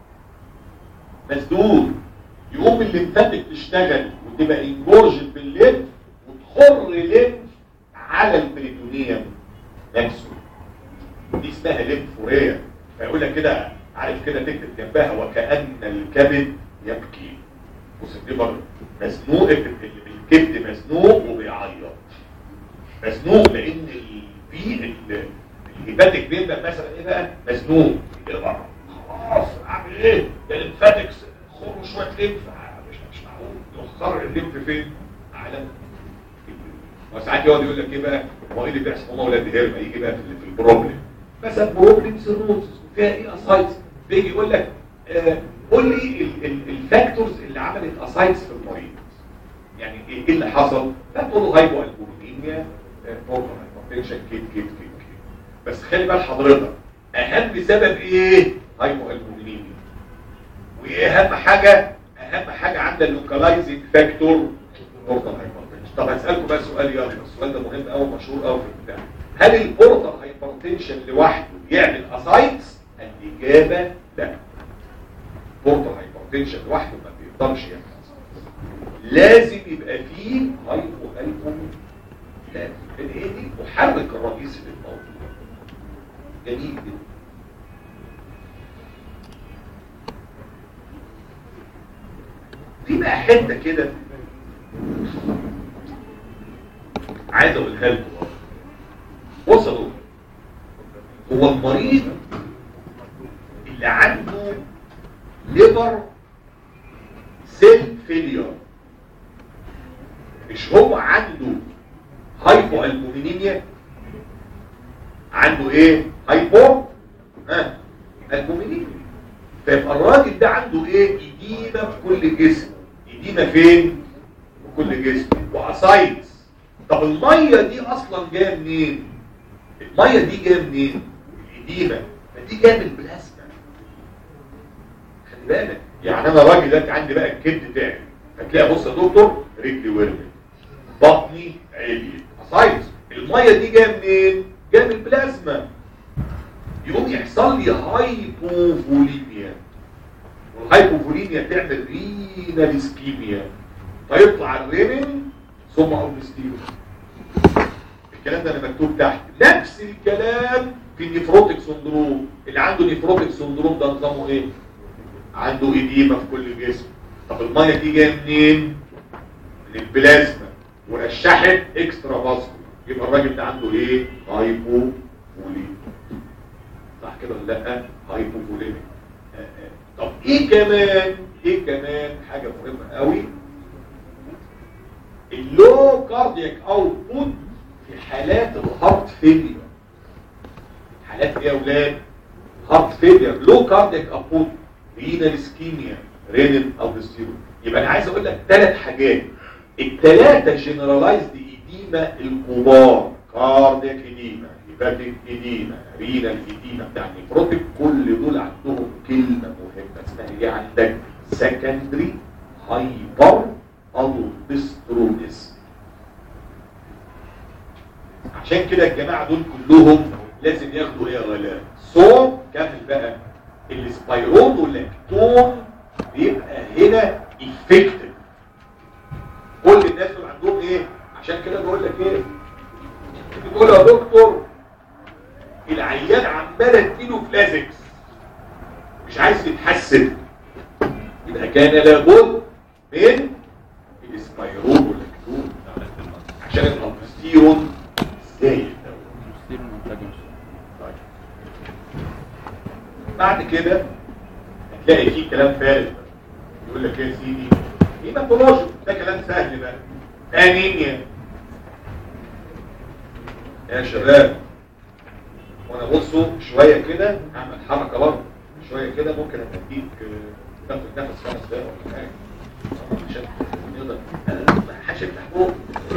مسدود يقوم الليمفاتيك تشتغل وتبقى انجورجن في الليمف وتخر ليمف على البريتونيوم نفسه دي اسمها ليمفوريا فيقول لك كده عارف كده تكتب جنبها وكأن الكبد يبكي بص الليبر مزنوق الكبد مزنوق وبيعيط مزنوق لان في الهيباتيك فين ده مثلا ايه بقى مزنوق الليبر خلاص اعمل ايه ده الليمفاتكس خروا شويه ليمف مش مش معقول يخر الليمف فين على وساعات يقعد يقول لك ايه بقى هو ايه اللي بيحصل هم اولاد هيرما يجي بقى في, في البروبلم مثلا بروبلم سيروسس وفيها ايه اسايتس بيجي يقول لك آه قول لي الفاكتورز اللي عملت اسايتس في المريض يعني ايه اللي حصل فتقول له هايبو البوليميا بروبلم هايبرتنشن كيت كيت كيت كيت بس خلي بال حضرتك اهم سبب ايه هايبو البوليميا وايه اهم حاجه اهم حاجه عندها اللوكالايزنج فاكتور بورتال هايبرتنشن طب هسالكم بقى سؤال يلا السؤال ده مهم قوي مشهور قوي في البتاع هل البورتال هايبرتنشن لوحده يعمل اسايتس الاجابه لا بورتال هايبرتنشن لوحده ما بيقدرش يعمل اسايتس لازم يبقى فيه هايبو هايبو لازم هي دي المحرك الرئيسي للموضوع جميل جدا في بقى حته كده عايز اقولها لكم وصلوا هو المريض اللي عنده ليبر سيل فيلير مش هو عنده هايبو البومينيميا عنده ايه هايبو ها البومينيميا فيبقى الراجل ده عنده ايه اديمه في كل جسم اديمه فين في كل جسم واسايتس طب الميه دي اصلا جايه منين الميه دي جايه منين الاديمه فدي جايه من البلازما خلي بالك يعني انا راجل دلوقتي عندي بقى الكبد بتاعي هتلاقي بص يا دكتور رجلي ورمت بطني عليت اسايتس الميه دي جايه منين جايه من البلازما يقوم يحصل لي هايبوفوليميا والهايبوفوليميا تعمل رينال اسكيميا فيطلع الرينين ثم اوبستيرو الكلام ده انا مكتوب تحت نفس الكلام في النيفروتيك سندروم اللي عنده نيفروتيك سندروم ده نظامه ايه عنده اديمه في كل جسم طب الميه دي جايه منين من البلازما ورشحت اكسترا فاسكو يبقى الراجل ده عنده ايه هايبوفوليميا صح كده ولا لا هايبوفوليميك طب ايه كمان ايه كمان حاجه مهمه قوي اللو كاردياك اوتبوت في حالات الهارت فيلير حالات ايه يا اولاد هارت فيلير لو كاردياك اوتبوت رينال اسكيميا رينال اوبستيرو يبقى انا عايز اقول لك ثلاث حاجات الثلاثه جنرالايزد ايديما الكبار كاردياك ايديما هيباتيك ايديما رينال ايديما بتاع النيفروتيك كل دول عندهم كلمه مهمه اسمها ايه عندك سكندري هايبر البسترونيس عشان كده الجماعه دول كلهم لازم ياخدوا ايه يا غلاب صوم كامل بقى السبايرون واللاكتون بيبقى هنا افكتيف كل الناس دول عندهم ايه عشان كده بقول لك ايه بتقول يا دكتور العيان عماله تديله فلازكس مش عايز يتحسن يبقى كان لابد من الاسبايرون واللاكتون عشان الالبستيرون ازاي بعد كده تلاقي فيه كلام فارغ يقول لك يا سيدي هيماتولوجي ده كلام سهل بقى انيميا يا شباب وانا بصوا شويه كده اعمل حركه برضه شويه كده ممكن اديك آه، تاخد نفس خمس دقايق ولا حاجه عشان نقدر محدش يفتح بوق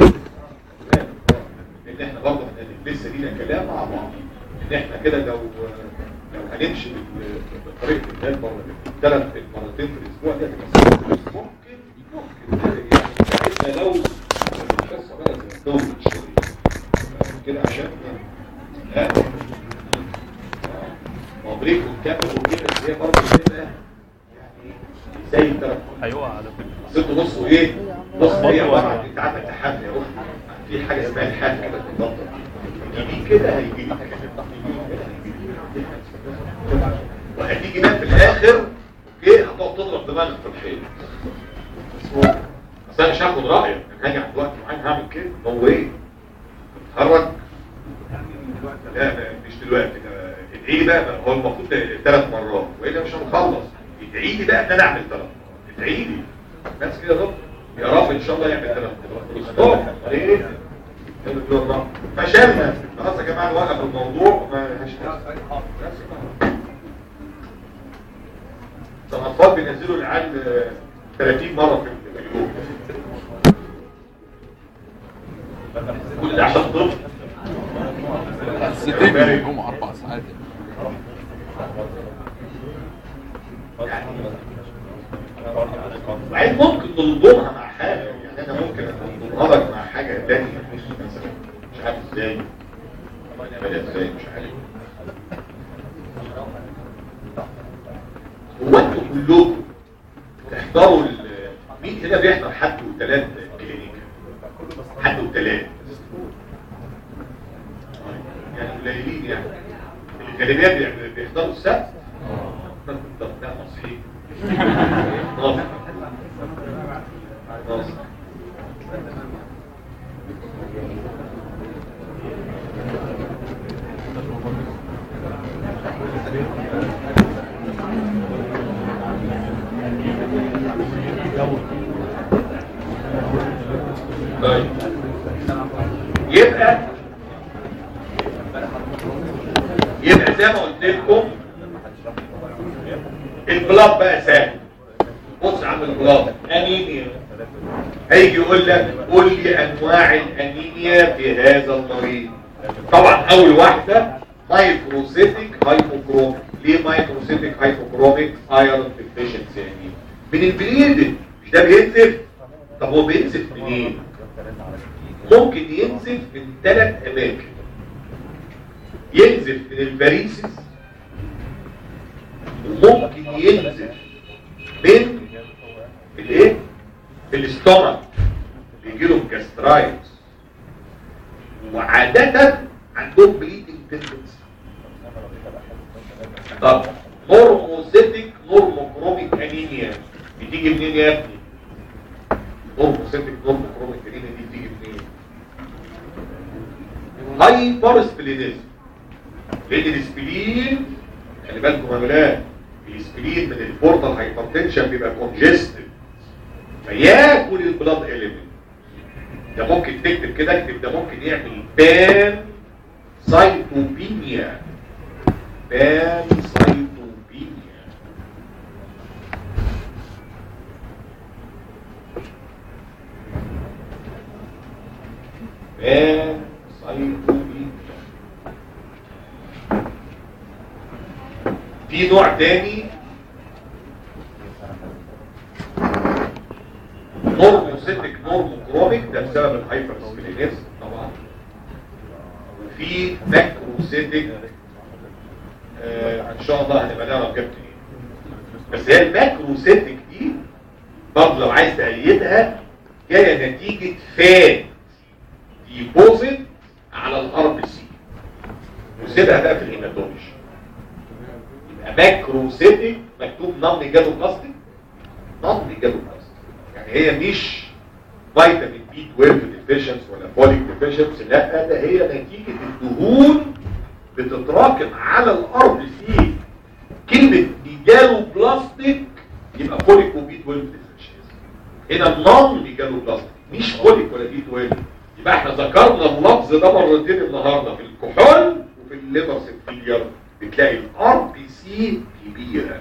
لان احنا برضه لسه لينا كلام مع بعض ان احنا كده لو لو هنمشي بال- بطريقه الناس مره ثلاث مرتين في الاسبوع ده هتبقى ممكن ممكن يعني لو القصه بقى تطول شويه كده عشان لا مبريك وكامل وكده بس هي برضه بتبقى يعني زي الترف هيقع على فكره ست نص وايه نص هي عباره عن انت عندك تحدي اهو في حاجه اسمها الحاد كده بالظبط يجي كده هيجي لك وهتيجي بقى في الاخر اوكي هتقعد تضرب دماغك في الحيط بس انا مش هاخد رايك انا هاجي عند وقت معين هعمل كده هو ايه اتحرك لا لا، مش دلوقتي ده ادعي لي بقى هو المفروض ثلاث مرات والا مش هنخلص ادعي لي بقى ان انا اعمل ثلاث مرات ادعي لي بس كده رب يا رب ان شاء الله يعمل ثلاث مرات ستوب ليه؟ فشلنا خلاص يا جماعه نوقف الموضوع ما هشتغل بس كده. ده الاطفال بينزلوا العيال آه، 30 مره في اليوم كل ده عشان طفل ستين الجمعة أربع ساعات وبعدين ممكن نلضمها مع حاجة يعني انا ممكن نلضمها لك مع حاجة تانية مثلا مش عارف ازاي بدأ ازاي مش عارف هو انتوا كلكم تحضروا ال- مين هنا بيحضر حد وثلاث كلينيك حد وثلاث يعني قليلين يعني الكلمات بيعمل- بيحضروا السبت طب ده مصحي ناصر ناصر طيب يبقى يبقى زي ما قلت لكم البلاد بقى سهل بص يا عم البلاد انيميا هيجي يقول لك قول لي انواع الانيميا في هذا المريض طبعا اول واحده مايكروسيتيك هايبوكروميك ليه مايكروسيتيك هايبوكروميك ايرون ديفيشنسي انيميا من البليدنج مش ده بينزف طب هو بينزف منين ممكن ينزف من ثلاث اماكن ينزف من الفاريسس وممكن ينزف من الايه الاستومك بيجي لهم جاسترايتس وعادة عندهم بليدنج تندنسي طب نورموسيتك نورموكروميك انيميا بتيجي منين يا ابني نورموسيتك نورموكروميك انيميا دي بتيجي منين هايبر سبلينيزم لان السبلين خلي بالكم يا ولاد السبلين من البورتال هايبرتنشن بيبقى كونجستد فياكل البلاد اليمنت ده ممكن تكتب كده اكتب ده ممكن يعمل بان سايتوبينيا بان سايتوبينيا بان سايتوبينيا في نوع تاني نورموسيتك نورموكروميك ده بسبب الهايبر سبلينيزم طبعا وفي ماكروسيتك آه ان شاء الله هنبقى نعرف جبت ايه بس هي الماكروسيتك دي برضه لو عايز تأيدها جايه نتيجه فات ديبوزيت على الار بي سي وسيبها بقى في الهيماتولوجي يبقى ماكروسيتك مكتوب نون جالو بلاستيك نون جالو بلاستيك يعني هي مش فيتامين بي 12 ديفيشنس ولا فوليك ديفيشنس لا ده هي نتيجه الدهون بتتراكم على الارض سي كلمه ميجالو بلاستيك يبقى فوليك وبي 12 ديفرنشيز هنا النون ميجالو بلاستيك مش فوليك ولا بي 12 يبقى احنا ذكرنا اللفظ ده مرتين النهارده في الكحول وفي الليفر سيلفيلير بتلاقي الار بي سي كبيره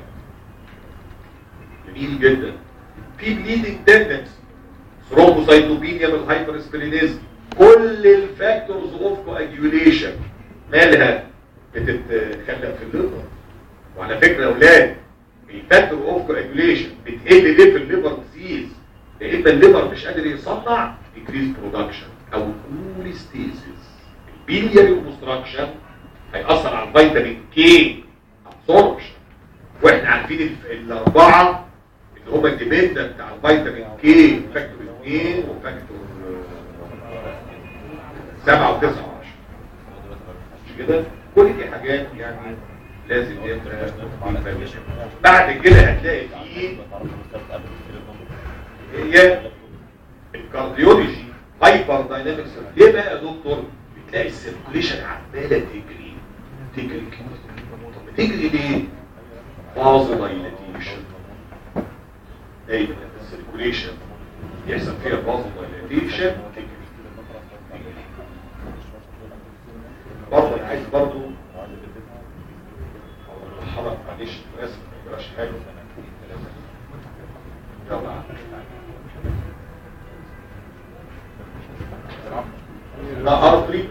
جميل جدا في بليدنج تندنسي ثرومبوسايتوبينيا من الهايبرسبلينيزم كل الفاكتورز اوف كواجيوليشن مالها بتتخلق في الليفر وعلى فكره يا اولاد الفاكتور اوف كواجيوليشن بتقل ليه في الليفر ديزيز لان الليفر مش قادر يصنع ديكريز برودكشن او كوليستيزيس البيلياري اوبستراكشن هيأثر على الفيتامين كي ابسوربشن واحنا عارفين ال- الاربعه اللي هم الديبندنت على الفيتامين كي فاكتور 2 وفاكتور 7 و9 و10 مش كده كل دي حاجات يعني لازم يبقى بعد كده هتلاقي فيه هي الكارديولوجي هايبر داينامكس ليه بقى يا دكتور بتلاقي السيركوليشن عماله تجري تجري كده طب بتجري ليه باظ دايلاتيشن دايما السيركوليشن يحصل فيها باظ دايلاتيشن تجري برضه انا عايز برضه حرق معلش اسف ما يجراش حاجه يلا ده ارضي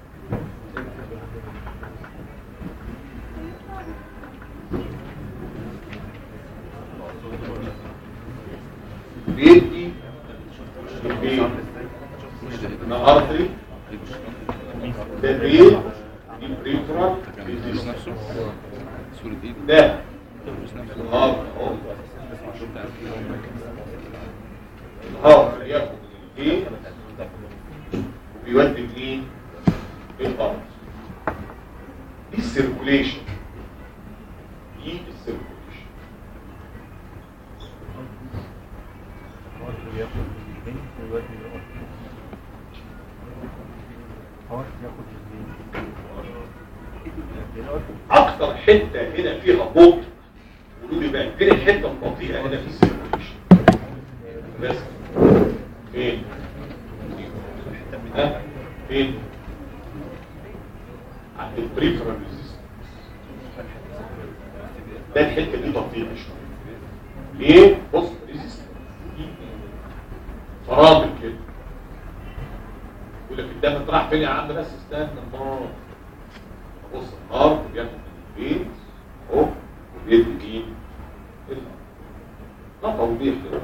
بيدي البيت ده ارضي ده البيت البريفرال نفسه صورة ايده ده الفلوس نفسه الهارد اهو الهارد ياخد الايه وبيودي منين الارض دي السيركوليشن دي السيركوليشن اكتر حته هنا فيها بطء قولوا لي بقى فين الحته البطيئه هنا في السيركوليشن بس فين ها فين عند البريفرال ريزيستنس ده الحته دي بطيئه شويه ليه بص ريزيستنس فرامل كده يقول لك الدم راح فين يا عم بس استنى الله بص النار بياخد من البيت اهو وبيدي مين النار توضيح كده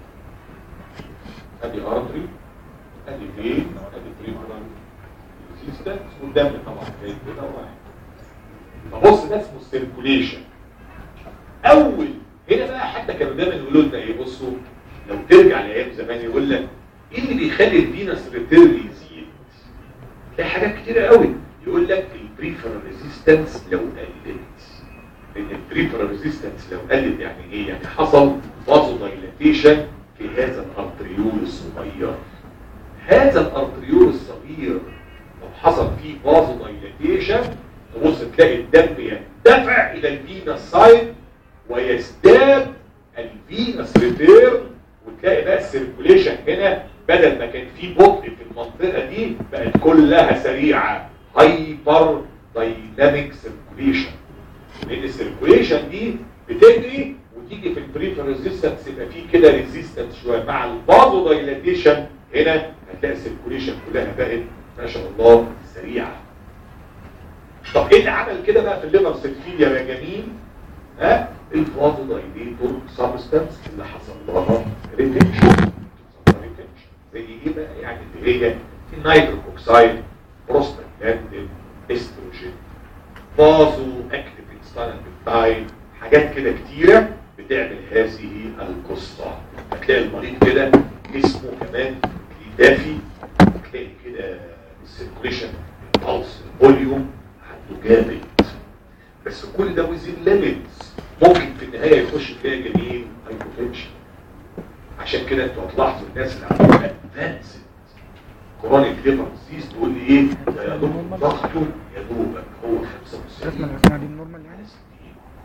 ادي ارتري ادي فين ادي بريفرال ريزيستنس والدم طبعا جاي كده واحد فبص ده اسمه السيركوليشن اول هنا بقى حتى كانوا دايما يقولوا لنا ايه بصوا لو ترجع لايام زمان يقول لك ايه اللي بيخلي الفينس ريتير يزيد تلاقي حاجات كتيره قوي يقول لك البريفرال ريزيستنس لو قلت لان البريفرال ريزيستنس لو قلت يعني ايه يعني حصل فازو دايلاتيشن في هذا الارتريول الصغير هذا الارتريول الصغير لو حصل فيه فازو دايلاتيشن تبص تلاقي الدم يندفع الى الفينا سايد ويزداد الفينس ريتيرن وتلاقي بقى السيركوليشن هنا بدل ما كان في بطء في المنطقه دي بقت كلها سريعه هايبر دايناميك سيركوليشن لان السيركوليشن دي بتجري وتيجي في البريفر ريزيستنس يبقى في كده ريزيستنس شويه مع البازو دايلاتيشن هنا هتلاقي السيركوليشن كلها بقت ما شاء الله سريعه طب ايه اللي عمل كده بقى في الليفر سيلفيليا يا جميل ها الفازو دايليتور سبستانس اللي حصل لها ريتنشن زي ايه بقى يعني اللي هي النيتروك اوكسايد بروستاجلاندين استروجين فازو اكتيف انستانال بيبتايد حاجات كده كتيره بتعمل هذه القصه هتلاقي المريض كده جسمه كمان دافي هتلاقي كده السيركوليشن البلس الفوليوم عنده جامد بس كل ده ويزين ليميتس ممكن في النهايه يخش فيها جميل هايبوتنشن عشان كده انتوا هتلاحظوا الناس اللي عندهم ادفانسد كرونيك ليفر ديزيز تقول لي ايه ده يا دوب ضغطه يا دوبك هو 95 الرسمه اللي رسمها دي النورمال يعني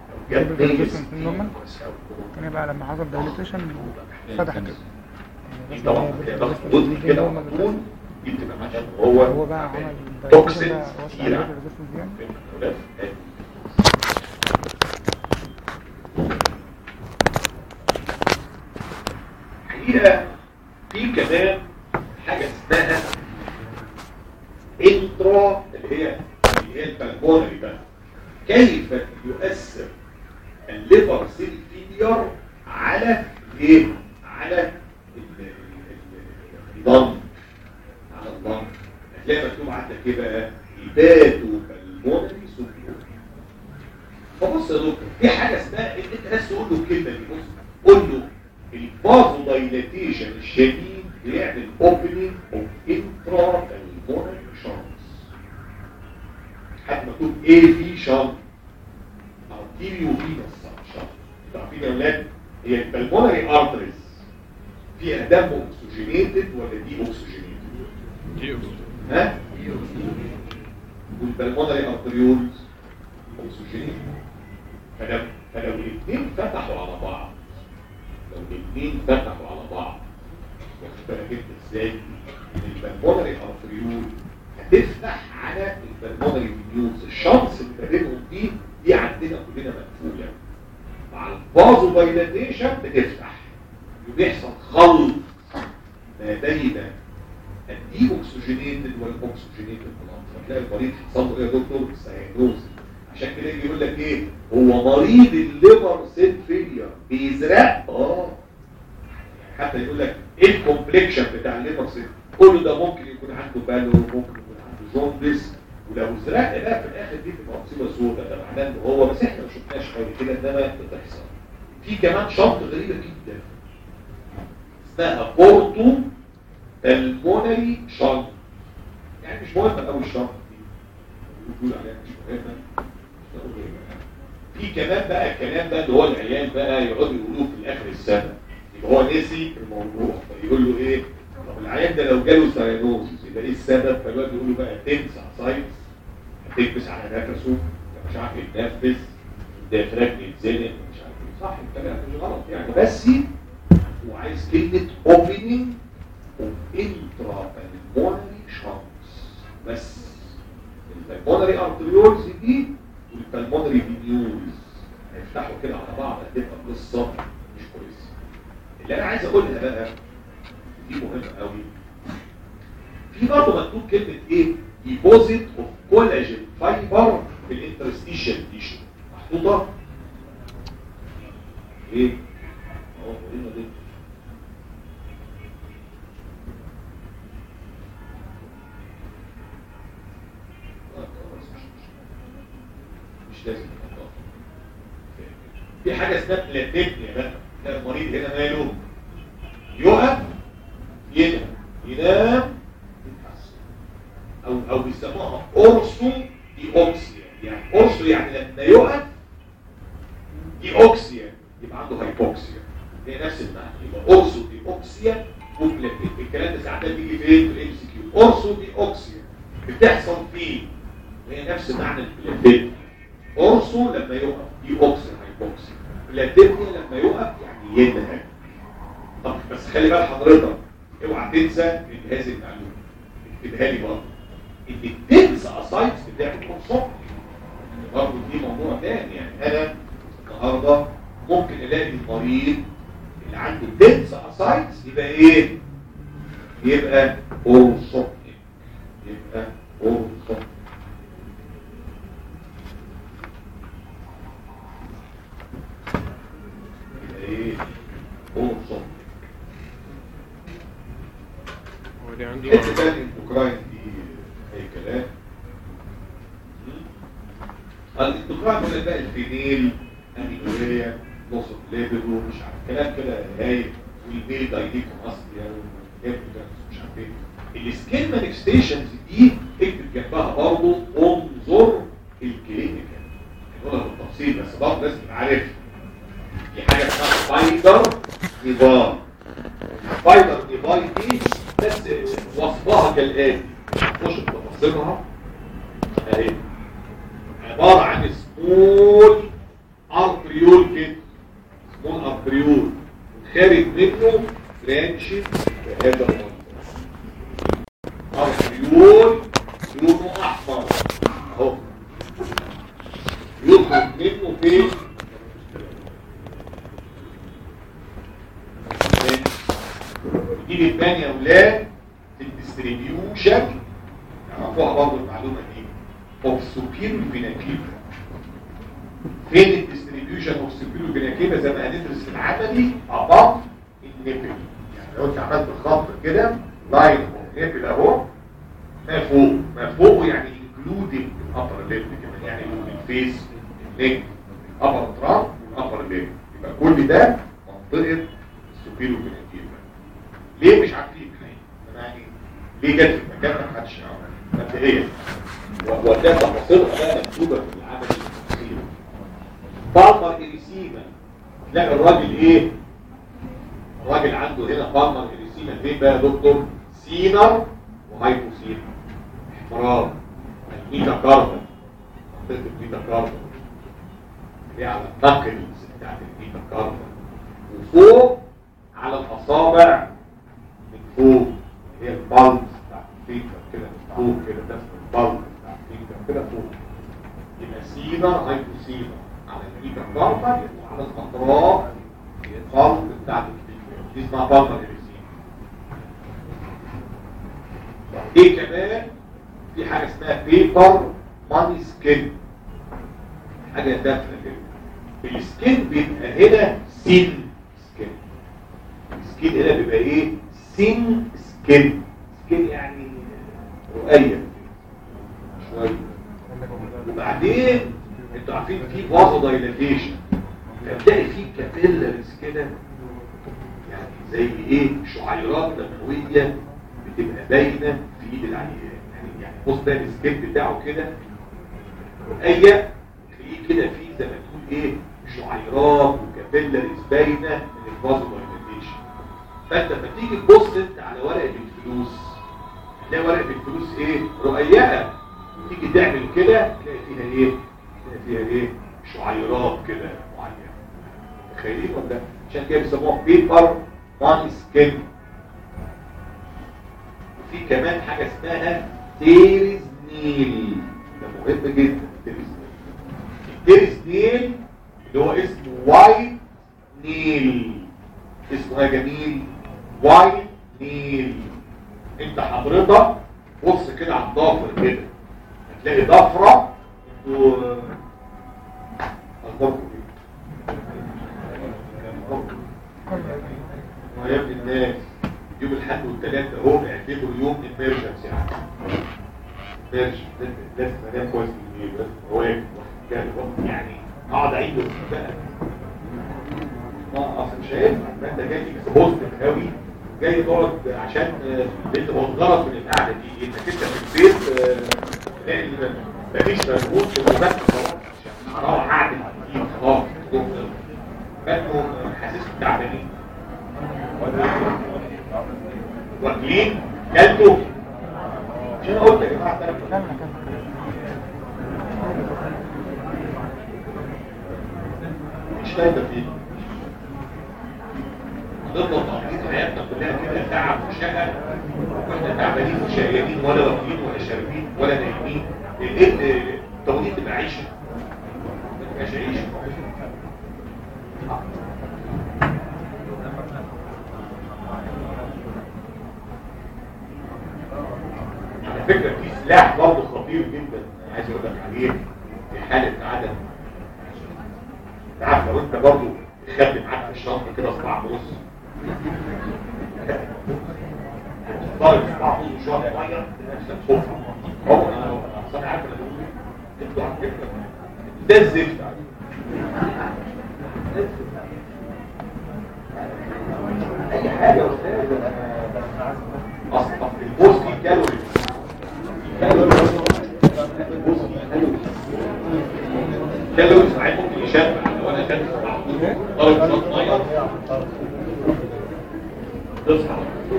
جاب جاب الريزيستنس نيجاتيف النورمال. كويس أوي. هنا بقى لما حصل دايليتيشن فتح كده دي طبعا ضغط ضد كده على طول دي بتبقى معناها ان هو هو بقى عمل توكسين دايليتيشن بقى وسع كتير عليه عن الريزيستنس دي يعني. الأولاد. حقيقة في كمان حاجة اسمها انترا اللي هي اللي هي البلمونري بقى كيف يؤثر الليفر سيل فيلير على ايه؟ على ال- ال- ال- الضم على الضم هتلاقي مكتوب عندك ايه بقى؟ الباتو بالمونري سوبيور فبص يا دكتور في حاجه اسمها ان انت بس تقول له الكلمه دي بص قول له الفازو دايلاتيشن الشديد بيعمل اوبننج اوف انترا بالمونري شانس حد مكتوب اي في شانس ارتيريو فينس شانس عارفين يا اولاد هي البلمونري ارتريز فيها دم اوكسجينيتد ولا دي اوكسجينيتد ها والبلمونري ارتريولز اوكسجينيتد فلو فلو الاثنين فتحوا على بعض لو الاثنين فتحوا على بعض واخد بالك انت ازاي ان البلمونري ارتريول هتفتح على البلمونري فينيولز الشانس اللي ما بينهم دي دي عندنا كلنا مقفوله مع الفازو دايلاتيشن بتفتح وبيحصل خلط ما بين الدي اوكسجينيتد والاكسجينيتد بلاد فتلاقي المريض حصل له ايه يا دكتور ساينوز عشان كده يجي يقول لك ايه هو مريض الليفر سيل فيلير بيزرق اه حتى يقول لك ايه الكومبليكشن بتاع الليفر سيل كله ده ممكن يكون عنده بالو ممكن يكون عنده جوندس ولو زرق بقى في الاخر دي بتبقى مصيبه سوداء ده معناه ان هو بس احنا ما شفناش قبل كده انما بتحصل في كمان شنطه غريبه جدا اسمها بورتو المونري شنط يعني مش مهمه قوي الشنطه دي بيقولوا عليها مش مهمه مش هقول إيه بقى. في كمان بقى الكلام ده اللي هو العيال بقى يقعدوا يقولوه في اخر السنه يبقى هو نسي الموضوع فيقول له ايه طب العيال ده لو جاله ساينوزيس يبقى ايه السبب فالواد يقول له بقى تنسى ساينس هتكبس على نفسه مش عارف يتنفس الديافراجم يتزنق مش عارف ايه صح الكلام مش غلط يعني بس هو عايز كلمه اوبننج اوف انترا بالمونري شانس بس البلمونري ارتريولز دي والبلمونري فينيولز هيفتحوا كده على بعض هتبقى قصه مش كويسه اللي انا عايز اقولها بقى دي مهمه قوي في برضه مكتوب كلمه ايه ديبوزيت اوف كولاجين فايبر في الانترستيشن تيشو محطوطه ايه اهو قلنا دي آه، خلاص، مش- مش- مش لازم نحطها. في حاجه اسمها بلاتينيا بقى ده المريض هنا ماله يقف ينام ينام يتحسن او او بيسموها اورسو دي اوكسيا يعني اورسو يعني لما يقف دي اوكسيا يبقى عنده هايبوكسيا هي نفس المعنى يبقى اورسو دي اوكسيا وبلاتين الكلام ده ساعات بيجي فين في الام سي كيو اورسو دي اوكسيا بتحصل فين هي نفس معنى البلاتين اورسو لما يقف دي اوكسيا هايبوكسيا بلاتينيا لما يقف يعني ينهج طب بس خلي بال حضرتك اوعى تنسى ان هذه المعلومه اكتبها لي برضه ان التنس اسايتس بتاعت الصبح برضه دي موضوع تاني يعني انا النهارده ممكن الاقي المريض اللي عنده تنس اسايتس يبقى ايه؟ يبقى اورسوبتيك يبقى اورسوبتيك يبقى ايه؟ اورسوبتيك هو دي عنده حته تاني الاوكراين دي اي كلام الاوكراين ولا بقى الفينيل امينوريا نص ليبل ومش عارف كلام كده هاي والميل دايليكم اصلي مش عارف ايه السكين مانيفستيشنز دي اكتب جنبها برضه انظر الكلينيكال نقولها بالتفصيل بس برضه لازم تبقى عارفها في حاجه اسمها سبايدر نظام سبايدر ديفايس دي بس وصفها كالآتي خش في تفاصيلها اهي عبارة عن سمول ارتريول كده سمول ارتريول خارج منه برانش بهذا المنظر ارتريول لونه احمر اهو يخرج منه فين دي بتبان يا اولاد في الديستريبيوشن يعرفوها برضه المعلومه دي اوف سوبيريور فيناكيفا فين الديستريبيوشن اوف سوبيريور فيناكيفا زي ما هندرس في العملي اباف النيبل يعني لو انت عملت خط كده لاين اوف نيبل اهو ما فوق ما فوق يعني انكلودنج الابر ليب كمان يعني الفيس النيك الابر ترام والابر ليب يبقى كل ده منطقه السوبيريور فيناكيفا ليه مش عارفين احنا يعني ليه جت في المكان ده محدش يعرف مبدئيا وده تفاصيلها بقى مكتوبه في العمل التفصيلي بالمر اريسيما تلاقي الراجل ايه الراجل عنده هنا بالمر اريسيما فين بقى يا دكتور سينر وهايبوسينر احمرار الميتا كاربون منطقه الميتا كاربون اللي على النقلز بتاعت الميتا كاربون وفوق على الاصابع من فوق هي البلد بتاع الفيكر كده من فوق كده ده اسمه البلد بتاع الفيكر كده فوق يبقى سينر هايبوسينر على الفيكر كاربون وعلى الاطراف البلد بتاعت الفيكر دي اسمها بالمر اريسيما ايه كمان في حاجه اسمها بيبر ماني سكين حاجه دافئه كده السكين بيبقى هنا سين سكين السكين هنا بيبقى ايه سين سكين سكين يعني رؤية شوية وبعدين انتوا عارفين في فازو دايلاتيشن فتلاقي في كابيلرز كده يعني زي ايه شعيرات دمويه بتبقى باينه في ايد العيان يعني يعني بص ده السكيب بتاعه كده رؤية تلاقيه كده في زي ما تقول ايه شعيرات وكابيلرز باينه من الفازو دايلاتيشن فانت لما تيجي تبص انت على ورقه الفلوس تلاقي ورقه الفلوس ايه رؤيئه تيجي تعمل كده تلاقي فيها ايه تلاقي فيها ايه شعيرات كده معينه متخيلين ولا لا؟ عشان كده بيسموها بيبر ماني سكين وفي كمان حاجه اسمها تيرز نيل ده مهم جدا تيرز نيل التيرز نيل اللي هو اسمه وايت نيل اسمه يا جميل وايت نيل انت حضرتك بص كده على الضافر كده هتلاقي ضفرة انتوا اخباركم ايه يا ابن الناس يوم الحد والثلاث اهو اعتبروا يوم اميرجنس يعني اميرجنس لازم انام كويس بالليل لازم اواكب واحد يعني اقعد اعيد بقى اه اصل مش هينفع ما انت جاي اكسبوزتك قوي جاي تقعد عشان انت منغرض من القعده دي انك انت في البيت تلاقي مفيش مجهود في المبات خلاص عشان اروح اعدل كتير خلاص فانتوا حاسسكم تعبانين واكلين كلتوا مش انا قلت يا جماعه ثلاث مش فايده فيه نفضل تقضيط حياتنا كلها كده تعب وشقى واحنا تعبانين وشقيانين ولا واكلين ولا شاربين ولا نايمين ايه التوقيت تبقى عيشه ما تبقاش عيشه على فكره في سلاح برضه خطير جدا عايز اقول لك عليه في حاله عدم عارف لو انت برضه خدت معاك في الشنطه كده صباع ونص ضارب صباع ونص شويه ميه نفسك صفر هو انا اصل انا عارف انا بقول ايه انتوا على فكره ده الزفت اي حاجه يا استاذ اصلا البوز فيه كالوري كالوري ساعات ممكن يشبع لو انا كان ضرب شوط ميه تصحى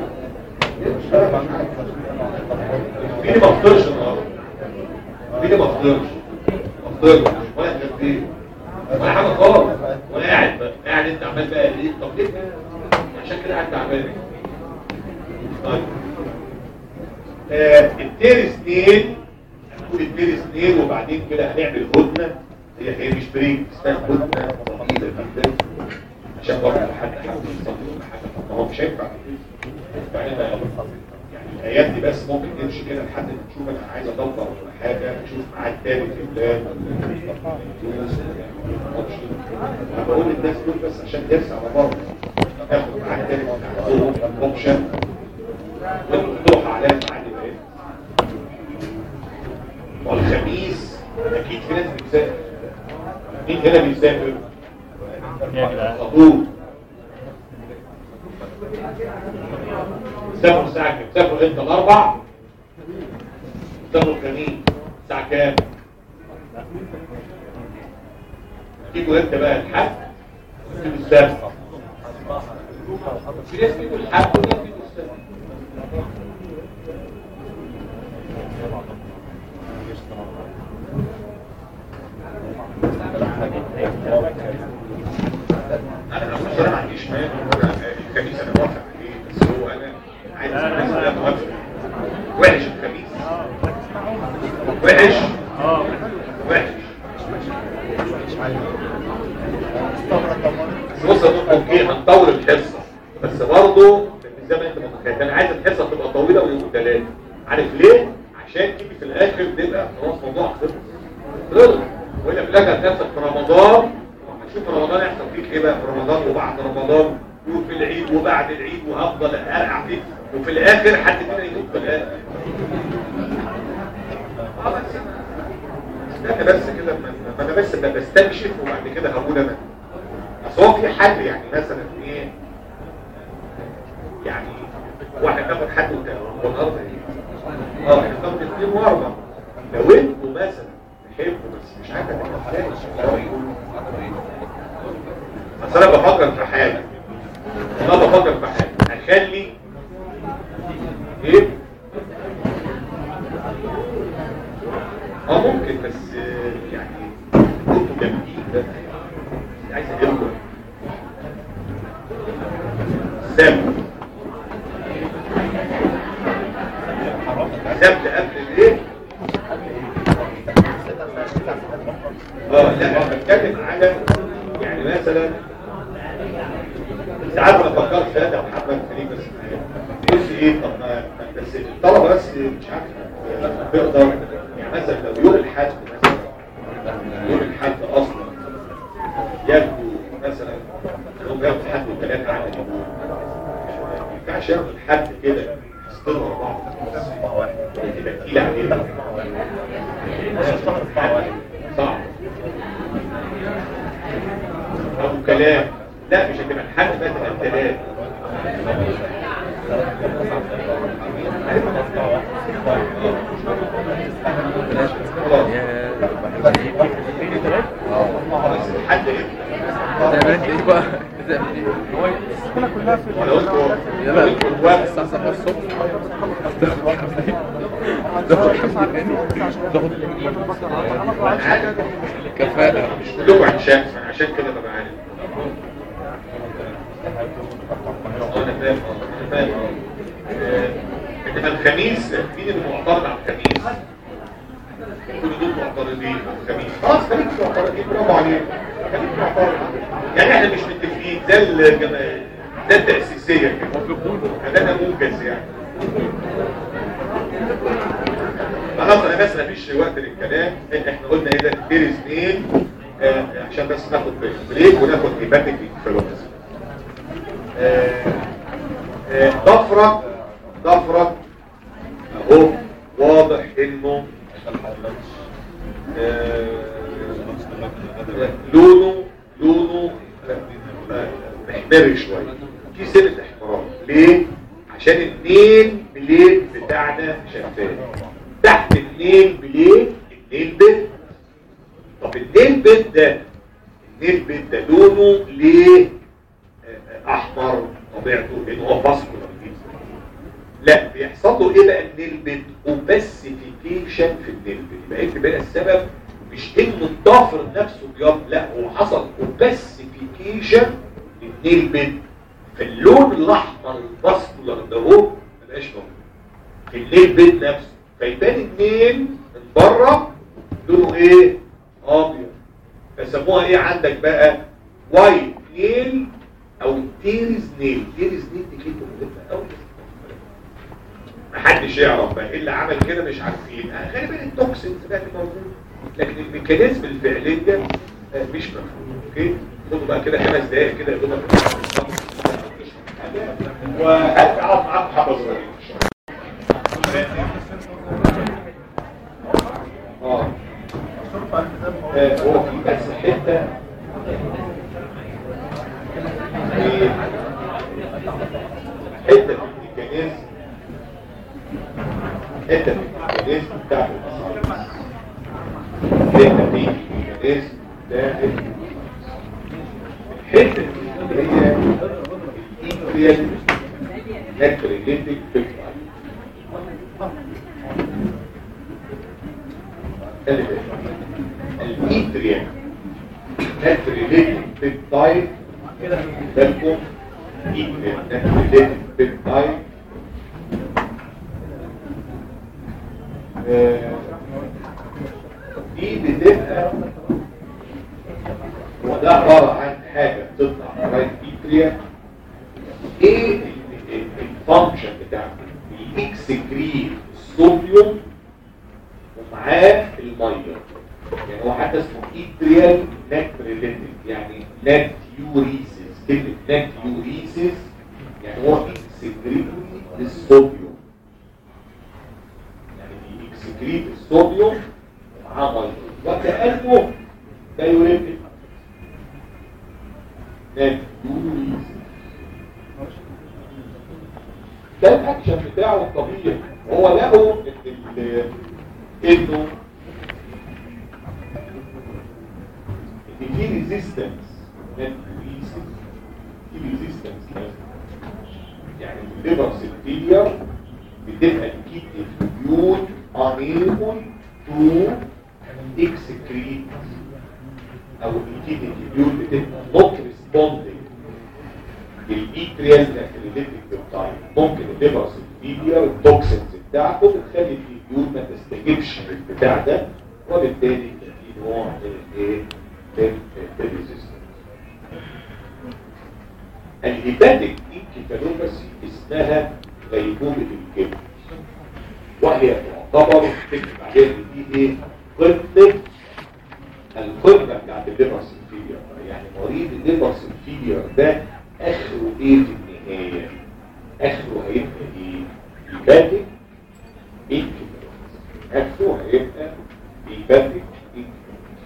مين ما فطرش النهارده مين ما فطرش ما فطرش ولا تغديه ولا حاجه خالص آه التير اثنين هنقول التير اثنين وبعدين كده هنعمل هدنه هي هي مش بريك اسمها هدنه طويله جدا عشان برضه لو حد حب يصلي ولا حاجه طب ما هو مش هينفع بعدين بقى يعني الايام دي بس ممكن نمشي كده لحد ما نشوف انا عايز ادور ولا حاجه نشوف ميعاد تاني في البلاد ولا فلوس يعني ماتش انا بقول للناس دول بس عشان نرسى على بعض ناخد ميعاد تاني من عندهم اوبشن ونروح على الميعاد اللي والخميس اكيد في ناس بتسافر مين هنا بيسافر؟ خطوط سافروا الساعة كام؟ سافروا امتى الأربع؟ سافروا الخميس الساعة كام؟ تيجوا امتى بقى الحد؟ تيجوا السبت في ناس تيجوا الحد وناس تيجوا السبت انا بصراحه ما عنديش مانع الخميس انا موافق عليه بس هو انا عايز الناس كلها توافق وحش الخميس وحش وحش بص يا دكتور اوكي هنطول الحصه بس برضه زي ما انت متخيل انا عايز الحصه تبقى طويله ويبقوا ثلاثه عارف ليه؟ عشان تيجي في الاخر تبقى خلاص موضوع خلص خلص والا في الاخر هتحصل في رمضان شوف رمضان يحصل فيك ايه بقى في رمضان وبعد رمضان وفي العيد وبعد العيد وهفضل ارقع فيك وفي الاخر حد فينا يموت في الاخر آه بس استنى بس كده ما ما انا بس ب- بستكشف وبعد كده هقول انا اصل هو في حل يعني مثلا ايه يعني واحد ناخد حد وت- والارض ايه اه احنا ناخد اثنين واربعه لو انتوا مثلا تحبوا بس مش عارف هتبقى ازاي بس انا بفكر في حاجه انا بفكر في حاجه اخلي ايه اه ممكن بس آه، يعني كنتوا جامدين ده عايز اجيبكم سبت سبت قبل الايه اه لا انا بتكلم على يعني مثلا ساعات انا فكرت في هذا محمد كريم بس قلت ايه طب ما ما- بس الطلبه بس مش عارف تقدر يعني مثلا لو يوم الحد مثلا يوم الحد اصلا ياخدوا مثلا يوم ياخدوا حد وثلاثه عدد ما ينفعش ياخدوا الحد كده يصطدموا ورا بعض تبقى تقيله عليهم صعب أو كلام لا مش هتبقى الحد مثلا ثلاث خلاص بس الحد ايه تعمل ايه بقى تعمل ايه المشكله كلها في ولو انتوا يلا لو انتوا الوقت الساعة 7 الصبح تاخد حمد تاني تاخد كفاءة مش كلكم عشان عشان كده ببقى عارف اه انا فاهم اه انا فاهم اه انما الخميس مين اللي معترض على الخميس؟ كل دول معترضين على الخميس خلاص خليك معترضين برافو عليك خليك معترض يعني احنا مش متفقين ده الجماعة ده التأسيسية كده ده نموذج يعني خلاص انا بس مفيش وقت للكلام احنا قلنا ايه ده كتير اثنين آه عشان بس ناخد بريك وناخد هيباتيك انفلونزا آه آه ضفرك ضفرك اهو واضح انه آه لونه لونه آه، محمر شويه في سنه احمرار ليه عشان النيل بليد بتاعنا شفاف تحت النيل بليد النيل بيت طب النيل بيت ده النيل بيت ده لونه ليه آه، احمر طبيعته لانه هو فاسكولار جدا لا بيحصل له ايه بقى النيل بيت اوباسيفيكيشن في النيل بيت يبقى اكتب هنا السبب مش ان الضفر نفسه بيض لا هو حصل اوباسيفيكيشن للنيل بيت فاللون الاحمر الفاسكولار ده هو مبقاش موجود في الليل بيت نفسه فيبان النيل من بره لونه ايه ابيض فسموها ايه عندك بقى وايت نيل او تيرز نيل تيرز نيل دي كلمه مهمه قوي محدش يعرف بقى ايه اللي عمل كده مش عارفين آه، غالبا التوكسينز بقى اللي موجود لكن الميكانيزم الفعليه آه، مش مفهوم اوكي خدوا بقى كده خمس دقايق كده يا دوبك وهقعد معاكم حبه صغيرين ان شاء الله اه آه، هو في بس حته في حته في الميكانيزم حته في الميكانيزم بتاع الاسايلس حته في الميكانيزم بتاع الحته دي اللي هي الانتريال ناتريليتك بيبتايد خلي بالك الانتريال ناتريليتك بيبتايد بالكم ناتريليتك بيبتايد آه، دي بتبقى وده عبارة عن حاجة بتطلع رايت بيتريا ايه الفانكشن بتاعته الاكسكريت الصوديوم ومعاه الميه يعني هو حتى اسمه ايتريال ناتريليتك يعني ناتيوريسيس كلمة ناتيوريسيس يعني هو اكسكريت للصوديوم يعني بيكسكريت الصوديوم ومعاه ميه وكأنه دايوريتك ناتيوريسيس ده الاكشن بتاعه الطبيعي هو له ان ال- انه ان في ريزيستنس في ريزيستنس يعني الليفر سيلفيلير بتبقى الكيدني فلويد unable to excrete او الكيدني فلويد بتبقى not responding للإيتريال ناتريليتك بيبتايد ممكن الليفر سيلفيلير التوكسينز بتاعته بتخلي الفلويد ما تستجبش للبتاع ده وبالتالي يبقى في نوع من الايه من الريزيستنس الهيباتيك انكفالوباسي اسمها غيبوبة الكبد وهي تعتبر تكتب عليها ان دي ايه قمة القمة بتاعت الليفر سيلفيلير يعني مريض الليفر سيلفيلير ده اخره ايه في النهاية اخره هيبقى ايه هيباتيك انكفالوباسي اخره هيبقى هيباتيك انكفالوباسي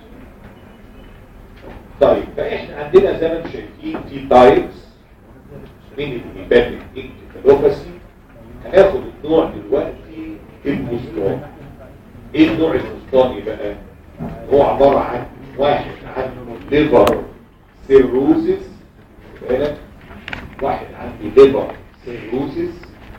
طيب فاحنا عندنا زي ما انتم شايفين في تايبس من الهيباتيك انكفالوباسي هناخد النوع دلوقتي المستوى ايه النوع المستوى بقى هو عبارة عن واحد عنده ليفر سيروزيس بالك واحد عنده ليفر سيروزيس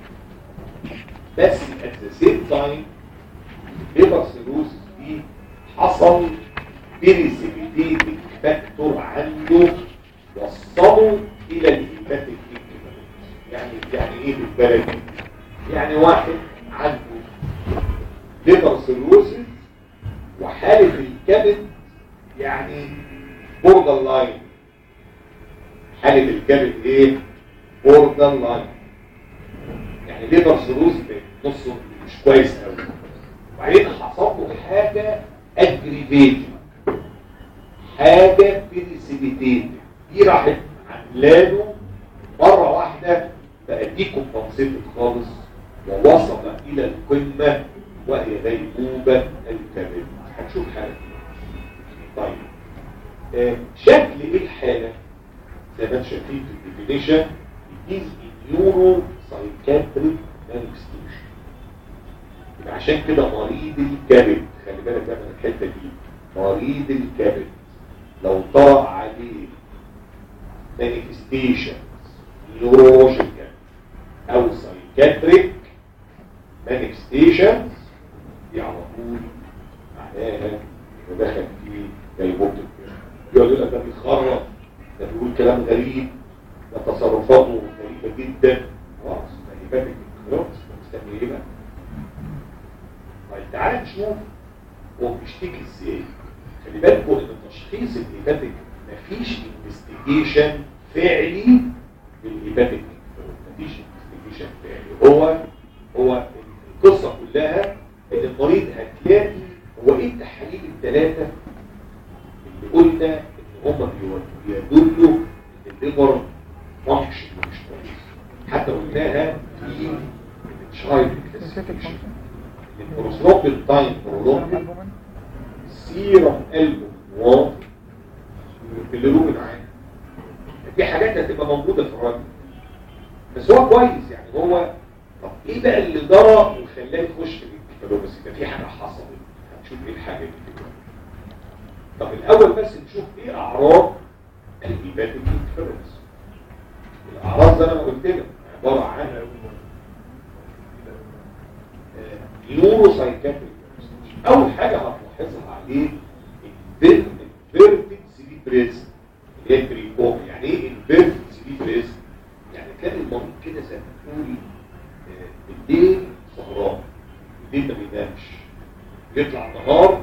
بس at the same time ليفر سيروزيس دي حصل بريسيبيتيتنج فاكتور عنده وصله الى الهيباتيك يعني يعني ايه بالبلدي يعني واحد عنده ليفر سيروسيس وحالة الكبد يعني بوردر لاين حالة الكبد ايه بوردر لاين يعني ليفر سيروسيس نصه مش كويس قوي وبعدين حصل له حاجة اجريفيتنج حاجة بريسيبيتيتنج دي راحت عاملاله مرة واحدة بقى دي كومبنسيتد خالص ووصل إلى القمة وهي غيبوبة الكبد هنشوف حالة طيب آه، شكل ايه الحالة زي ما انتم شايفين في الديفينيشن is neuro psychiatric manifestation يبقى عشان كده مريض الكبد خلي بالك بقى من الحتة دي مريض الكبد لو طرأ عليه manifestations neurological او psychiatric manifestations دي على طول معناها انه دخل في غيبوبة الكبد يقعد يقول لك ده بيتخرف ده بيقول كلام غريب ده تصرفاته غريبة جدا خلاص ده يبقى خلاص مستني ايه بقى تعال نشوف هو بيشتكي ازاي خلي بالكم ان تشخيص الهيباتيك مفيش انفستيجيشن فعلي للهيباتيك مفيش انفستيجيشن فعلي هو هو القصه كلها ان المريض هتلاقي هو ايه التحاليل الثلاثه اللي قلنا ان هم بيدلوا ان الليبر فانكشن مش كويس حتى قلناها في التشايلد كلاسيفيكيشن البروسروبين تايم برولونج سيرم قلبه واطي باللومين عالي دي حاجات هتبقى موجودة في الراجل بس هو كويس يعني هو طب ايه بقى اللي جرى وخلاه يخش في الكتالوجس يبقى في حاجة حصلت هنشوف ايه الحاجة دي طب الاول بس نشوف ايه اعراض الهيباتيك انتفيروس الاعراض زي ما قلت لك عبارة عن نيورو سايكاتريك اول حاجة هتلاحظها عليه الفيرتد سيليبريز اللي هي البريكوم يعني ايه الفيرتد سيليبريز يعني كان المريض كده زي ما تقول آه، بالليل سهران بالليل ما بينامش يطلع النهار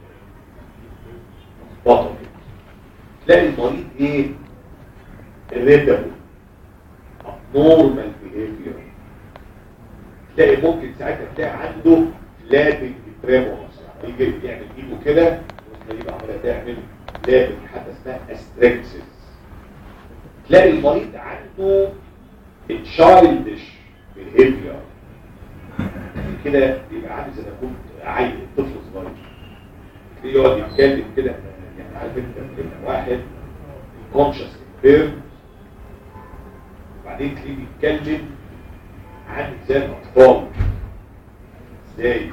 بطل كده تلاقي المريض ايه irritable abnormal behavior تلاقي ممكن ساعتها تلاقي عنده لابنج تريمورز يعني يجي يعمل ايده كده وتلاقيه عماله تعمل لابنج حتى اسمها استريكسس تلاقي المريض عنده تشايلدش بيهيفير يعني كده يبقى عامل زي ما يكون عيل طفل صغير تلاقيه يقعد يتكلم كده يعني عارف انت لما واحد كونشس امبيرد وبعدين تلاقيه بيتكلم عامل زي الاطفال ازاي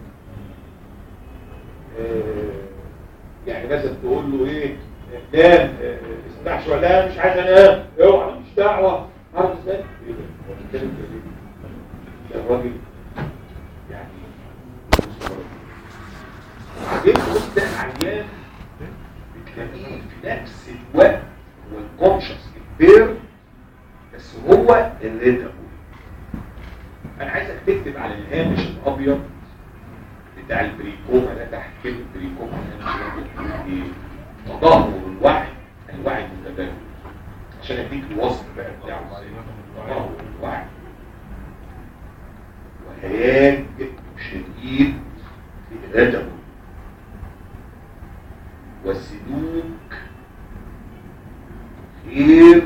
آه، يعني مثلا تقول له ايه نام آه، اسمع شويه لا مش عايز انام اوعى مش دعوه عارف ازاي ايه ده هو بيتكلم كده ليه؟ ده الراجل يعني بعدين تبص ده عيان بتلاقيه في نفس الوقت هو الكونشس امبير بس هو الريتابل انا عايزك تكتب على الهامش الابيض بتاع البريكوما ده تحت كلمه بريكوما ايه تدهور الوعي الوعي المتبادل عشان اديك الوصف بقى بتاعه ازاي تدهور الوعي وهياج شديد في الرجل والسلوك غير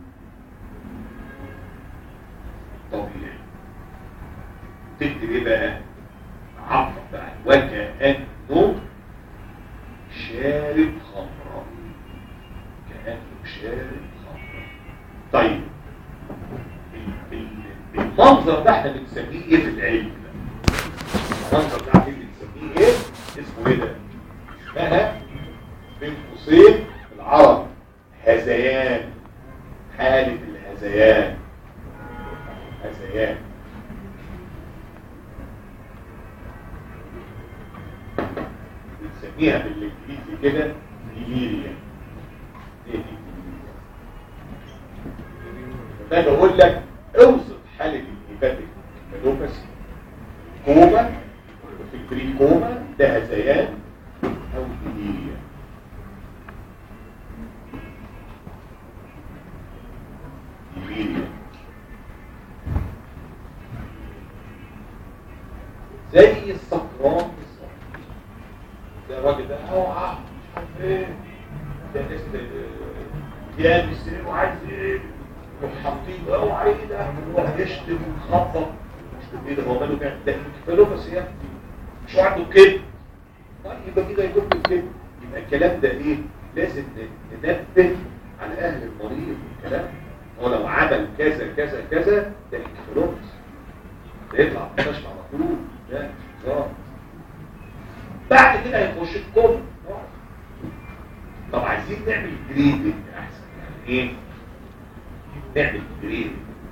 طبيعي تكتب ايه بقى عفوا بقى وكأنه شارب خمرة كأنه شارب خمرة طيب ال- ال- المنظر ده احنا بنسميه ايه في العلم ده؟ المنظر ده احنا بنسميه ايه اسمه ايه ده اسمها بين قوسين العرب هذيان حالة الهذيان هذيان بنسميها بالانجليزي كده ديليريا ايه دي ده بقول لك اوصف حالة الهيباتيك ميلوباثي كوما في البريكوما ده هذيان او ديليريا ديليريا زي السكران بالظبط ده الراجل ده اوعى مش عارف ايه ده الناس جاب السرير وعايز ايه يروح حاطين اوعى ايه ده هو هيشتم ويخبط يشتم ايه ده هو ماله بيعمل ده كفاله بس يعني مش عنده كده طيب يبقى كده يكون كده يبقى الكلام ده ايه لازم ننبه على اهل المريض الكلام هو لو عمل كذا كذا كذا ده انكفالوبس ده يطلع المستشفى على طول ده مش هزار بعد كده هيخش في كوما طب عايزين نعمل جريدنج احسن يعني ايه نعمل جريد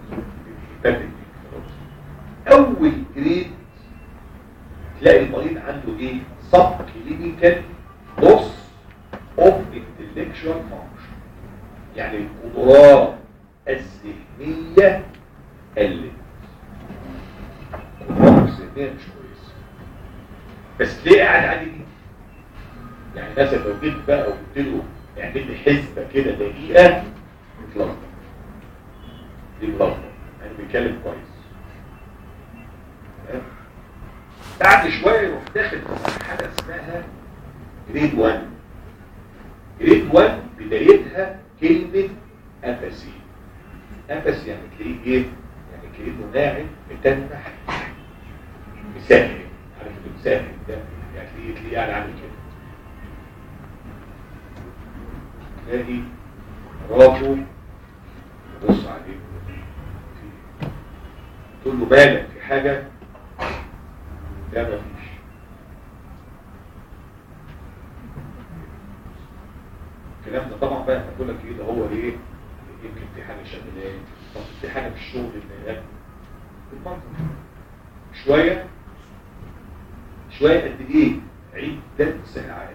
اول جريد تلاقي المريض عنده ايه سب كلينيكال لوس اوف انتلكشوال فانكشن يعني القدرات الذهنيه قلت القدرات الذهنيه مش كويسه بس تلاقيه قاعد عادي جدا يعني مثلا لو جيت بقى وقلت له اعمل لي حسبه كده دقيقه يتلخبط يتلخبط يعني بيتكلم كويس تمام؟ بعد شويه يروح داخل في مرحله اسمها جريد 1 جريد 1 بدايتها كلمه ابسي ابسي يعني تلاقيه ايه؟ يعني كانه قاعد متنح مساهل عارف اللي مساهل ده يعني تلاقيه تلاقيه قاعد عامل كده تلاقي مراته بص عليه تقول له مالك في حاجه لا مفيش الكلام ده طبعا بقى هقول لك ايه ده هو ايه يمكن في حاجه شغلاه طب في حاجه في الشغل اللي بالمنظر شويه شويه قد ايه عدة ساعات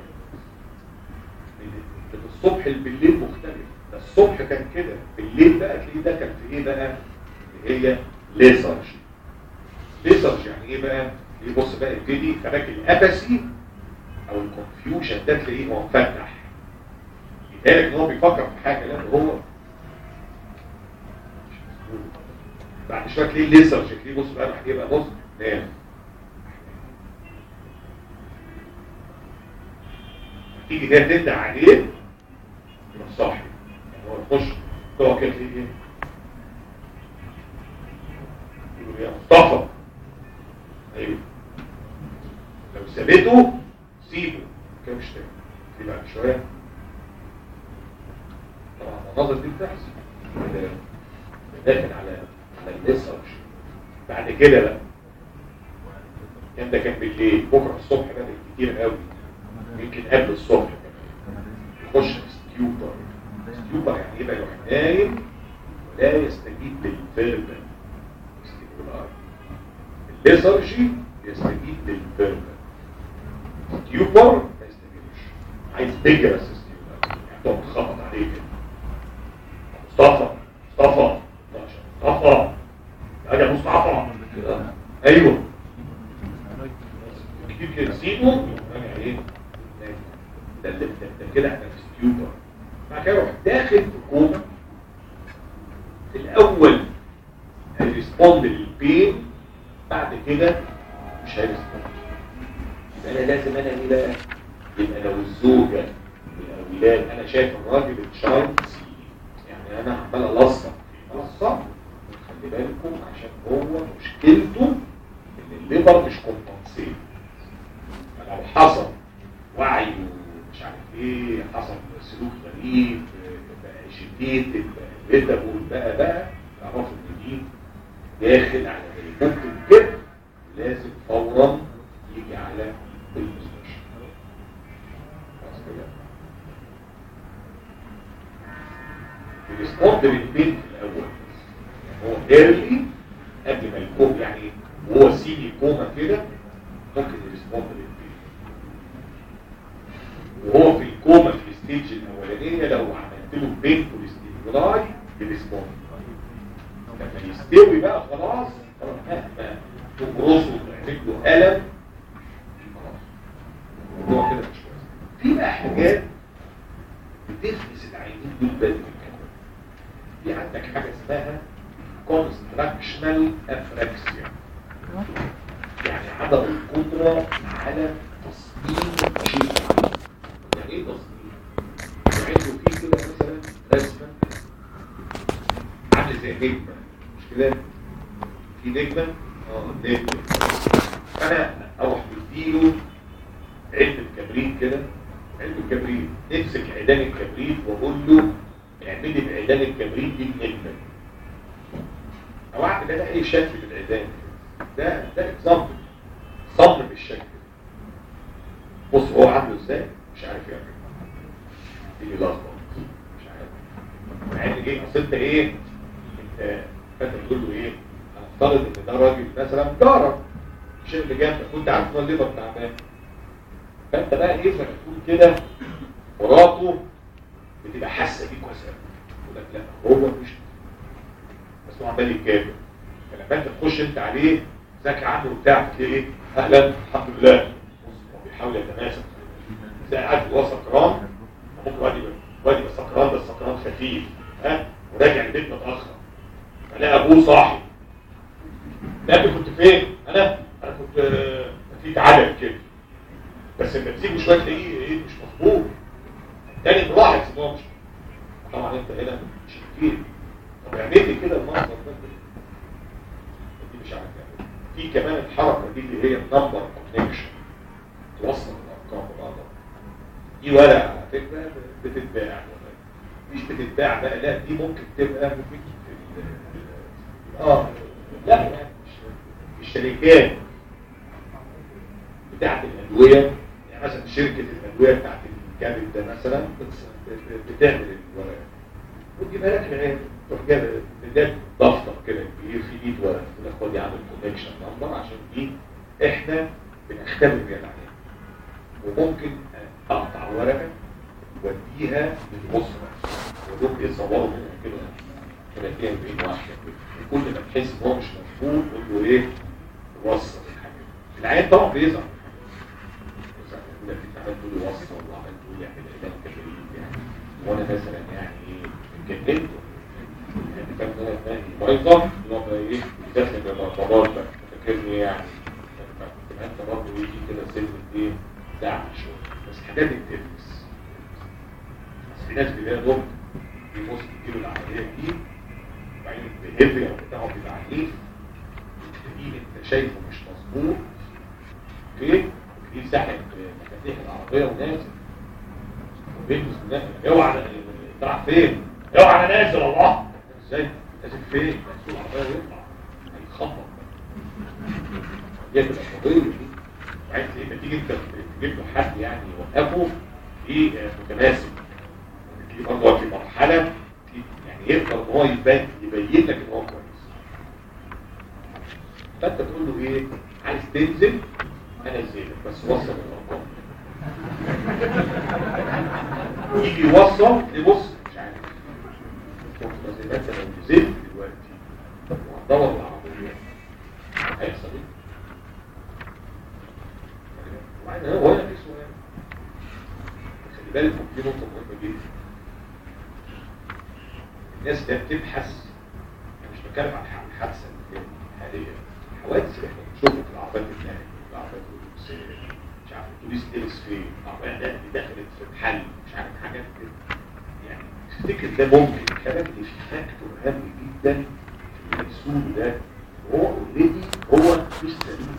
من الصبح بالليل مختلف ده الصبح كان كده بالليل بقى تلاقيه ده كان في ايه بقى اللي هي ليسرج ليسرج يعني ايه بقى ليه بص بقى يبتدي فراك الابسي او الكونفيوجن ده تلاقيه هو مفتح يتهيألك ان هو بيفكر في حاجه لا ده هو بعد شويه تلاقيه ليسرج تلاقيه بص بقى راح يبقى بص نام تيجي ده تبدا عليه يبقى صاحي يعني هو يخش تقعد كده تلاقيه ايه يقول يا مصطفى ايوه لو سابته سيبه كده مش تاني في بعد شويه طبعا المناظر دي بتحصل ده داخل على على الريسيرش بعد كده بقى كان ده كان بالليل بكره الصبح بقى كتير قوي يمكن قبل الصبح كمان يخش في ستيوبر ستيوبر يعني ايه بقى يروح نايم ولا يستجيب للفيربال الليسرجي يستجيب للفيربال ستيوبر ما يستجيبش عايز بيجرس ستيوبر يعني تقعد تخبط عليه كده مصطفى مصطفى مصطفى يا مصطفى كده ايوه كتير كده سيبه راجع ايه ده ده ده كده احنا في ستيوبر بعد كده يروح داخل في كوما في الاول هيرسبوند للبين بعد كده مش هيرسبوند يبقى انا لازم انا ايه بقى يبقى لو الزوجه والاولاد انا شايف الراجل التشايلد يعني انا عمال الصق في الصق خلي بالكم عشان هو مشكلته ان الليبر مش كومبنسيت فلو حصل وعي ومش عارف ايه حصل سلوك غريب بقى اجيتيتد بقى ريتابول بقى بقى تعرفوا ان دي داخل على ممكن كده لازم فورا يجي على المستشفى خلاص كده الريسبوند للبيت في الاول هو ايرلي قبل ما يكون يعني وهو سيمي كوما كده ممكن يريسبوند للبيت وهو في الكوما في الستيج الاولانيه لو عملت له بينفول ستيمولاي يريسبوند لما يستوي بقى خلاص مهما تقرصه وتعمل له الم خلاص الموضوع كده مش كويس في بقى حاجات بتفلس العينين دول بدري كده في عندك حاجه اسمها كونستراكشنال افراكسيا يعني عدم القدره على تصميم شيء يعني ايه تصميم؟ يعني عنده في كده مثلا رسمه عامله زي نجمه مش كده؟ في نجمه اه نجمه انا اروح مديله علبه كبريت كده علبه كبريت نمسك عيدان الكبريت واقول له اعملي بعيدان الكبريت دي النجمه او اعمل انا اي شكل بالعيدان ده ده اكزامبل صمم بالشكل بص هو عامله ازاي مش عارف يعمل تيجي لخبط مش عارف مع ان جه اصل انت ايه انت فانت تقول له ايه هنفترض ان ده راجل مثلا جارك الشيء اللي جنبك كنت عارف ان الليبر تعبان فانت بقى ايه زي ما تقول كده مراته بتبقى حاسه بيك كويس قوي يقول لك لا هو مش بس هو عمال يتكلم فلما انت تخش انت عليه ذاك عنه وبتاع تلاقيه ايه اهلا الحمد لله بيحاول يتماسك زي قاعد جوه سكران ممكن وادي وادي بس سكران بس سكران خفيف ها وراجع البيت متاخر الاقي ابوه صاحي لا أنت كنت فين انا انا كنت آه، في تعب كده بس لما تسيبه شويه تلاقيه ايه مش مظبوط تاني ملاحظ ان هو مش طبعا انت هنا مش كتير طب اعمل لي كده المنظر ده دي مش عارف يعني. في كمان الحركه دي اللي هي النمبر كونكشن توصل الارقام ببعضها دي ورقه على فكره بتتباع مش بتتباع بقى لا دي ممكن تبقى في ال- اه لا يعني مش الشركات بتاعت الادويه يعني مثلا شركه الادويه بتاعت الكبد ده مثلا بت- بتعمل الورقه وتجيبها لك العين تروح جايب بدايه دفتر كده كبير فيه 100 ورقه تقول لك خد يا عم الكونكشن نمبر عشان دي احنا بنختبر بيها العين وممكن اقطع ورقه واديها للاسره ودول يصوروا منها كده 30 40 واحده كل ما تحس ان هو مش مظبوط قول له ايه وصل الحاجه العيان طبعا بيزعل بيزعل يقول لك انت عمال تقول لي وصل وعمال تقول لي اعمل علاج كبير يعني وانا مثلا يعني ايه اتجننت يعني كان انا دماغي بايظه اللي هو بقى ايه داخل بالمرتبات بقى فاكرني يعني تبقى انت برضه يجي كده سن ايه دعم شويه بس حاجات بتلبس بس في ناس بيلاقي دول بيبص يجيله العمليه دي وبعدين الهيفي بتاعه بيبقى عنيف تلاقيه انت شايفه مش مظبوط اوكي دي ساحب مفاتيح العربيه ونازل وبيلبس نازل اوعى راح فين؟ اوعى انا نازل الله ازاي؟ نازل فين؟ نازل العربيه ويطلع هيتخبط دي تبقى قضيه دي عايز ايه ما تيجي انت تجيب له حد يعني يوقفه في متماسك دي برضه في مرحله يعني يقدر ان هو يبين يبين لك ان هو كويس فانت تقول له ايه عايز تنزل انزلك بس وصل الارقام يجي يوصل يبص مش عارف بس زي ما انت لو نزلت دلوقتي وهتدور العربيه هيحصل ايه؟ وبعدين هو هنا في سؤال خلي بالك في نقطه مهمه جدا الناس ده بتبحث انا مش بتكلم عن الحادثه اللي هي حاليا الحوادث اللي احنا بنشوفها في العربيات النقل العربيات الاتوبيسيه مش عارف الاتوبيس لبس فين العربيه ده اللي دخلت في محل مش عارف حاجات كده يعني تفتكر ده ممكن كمان ان في فاكتور هام جدا في السوق ده هو اوريدي هو مش سليم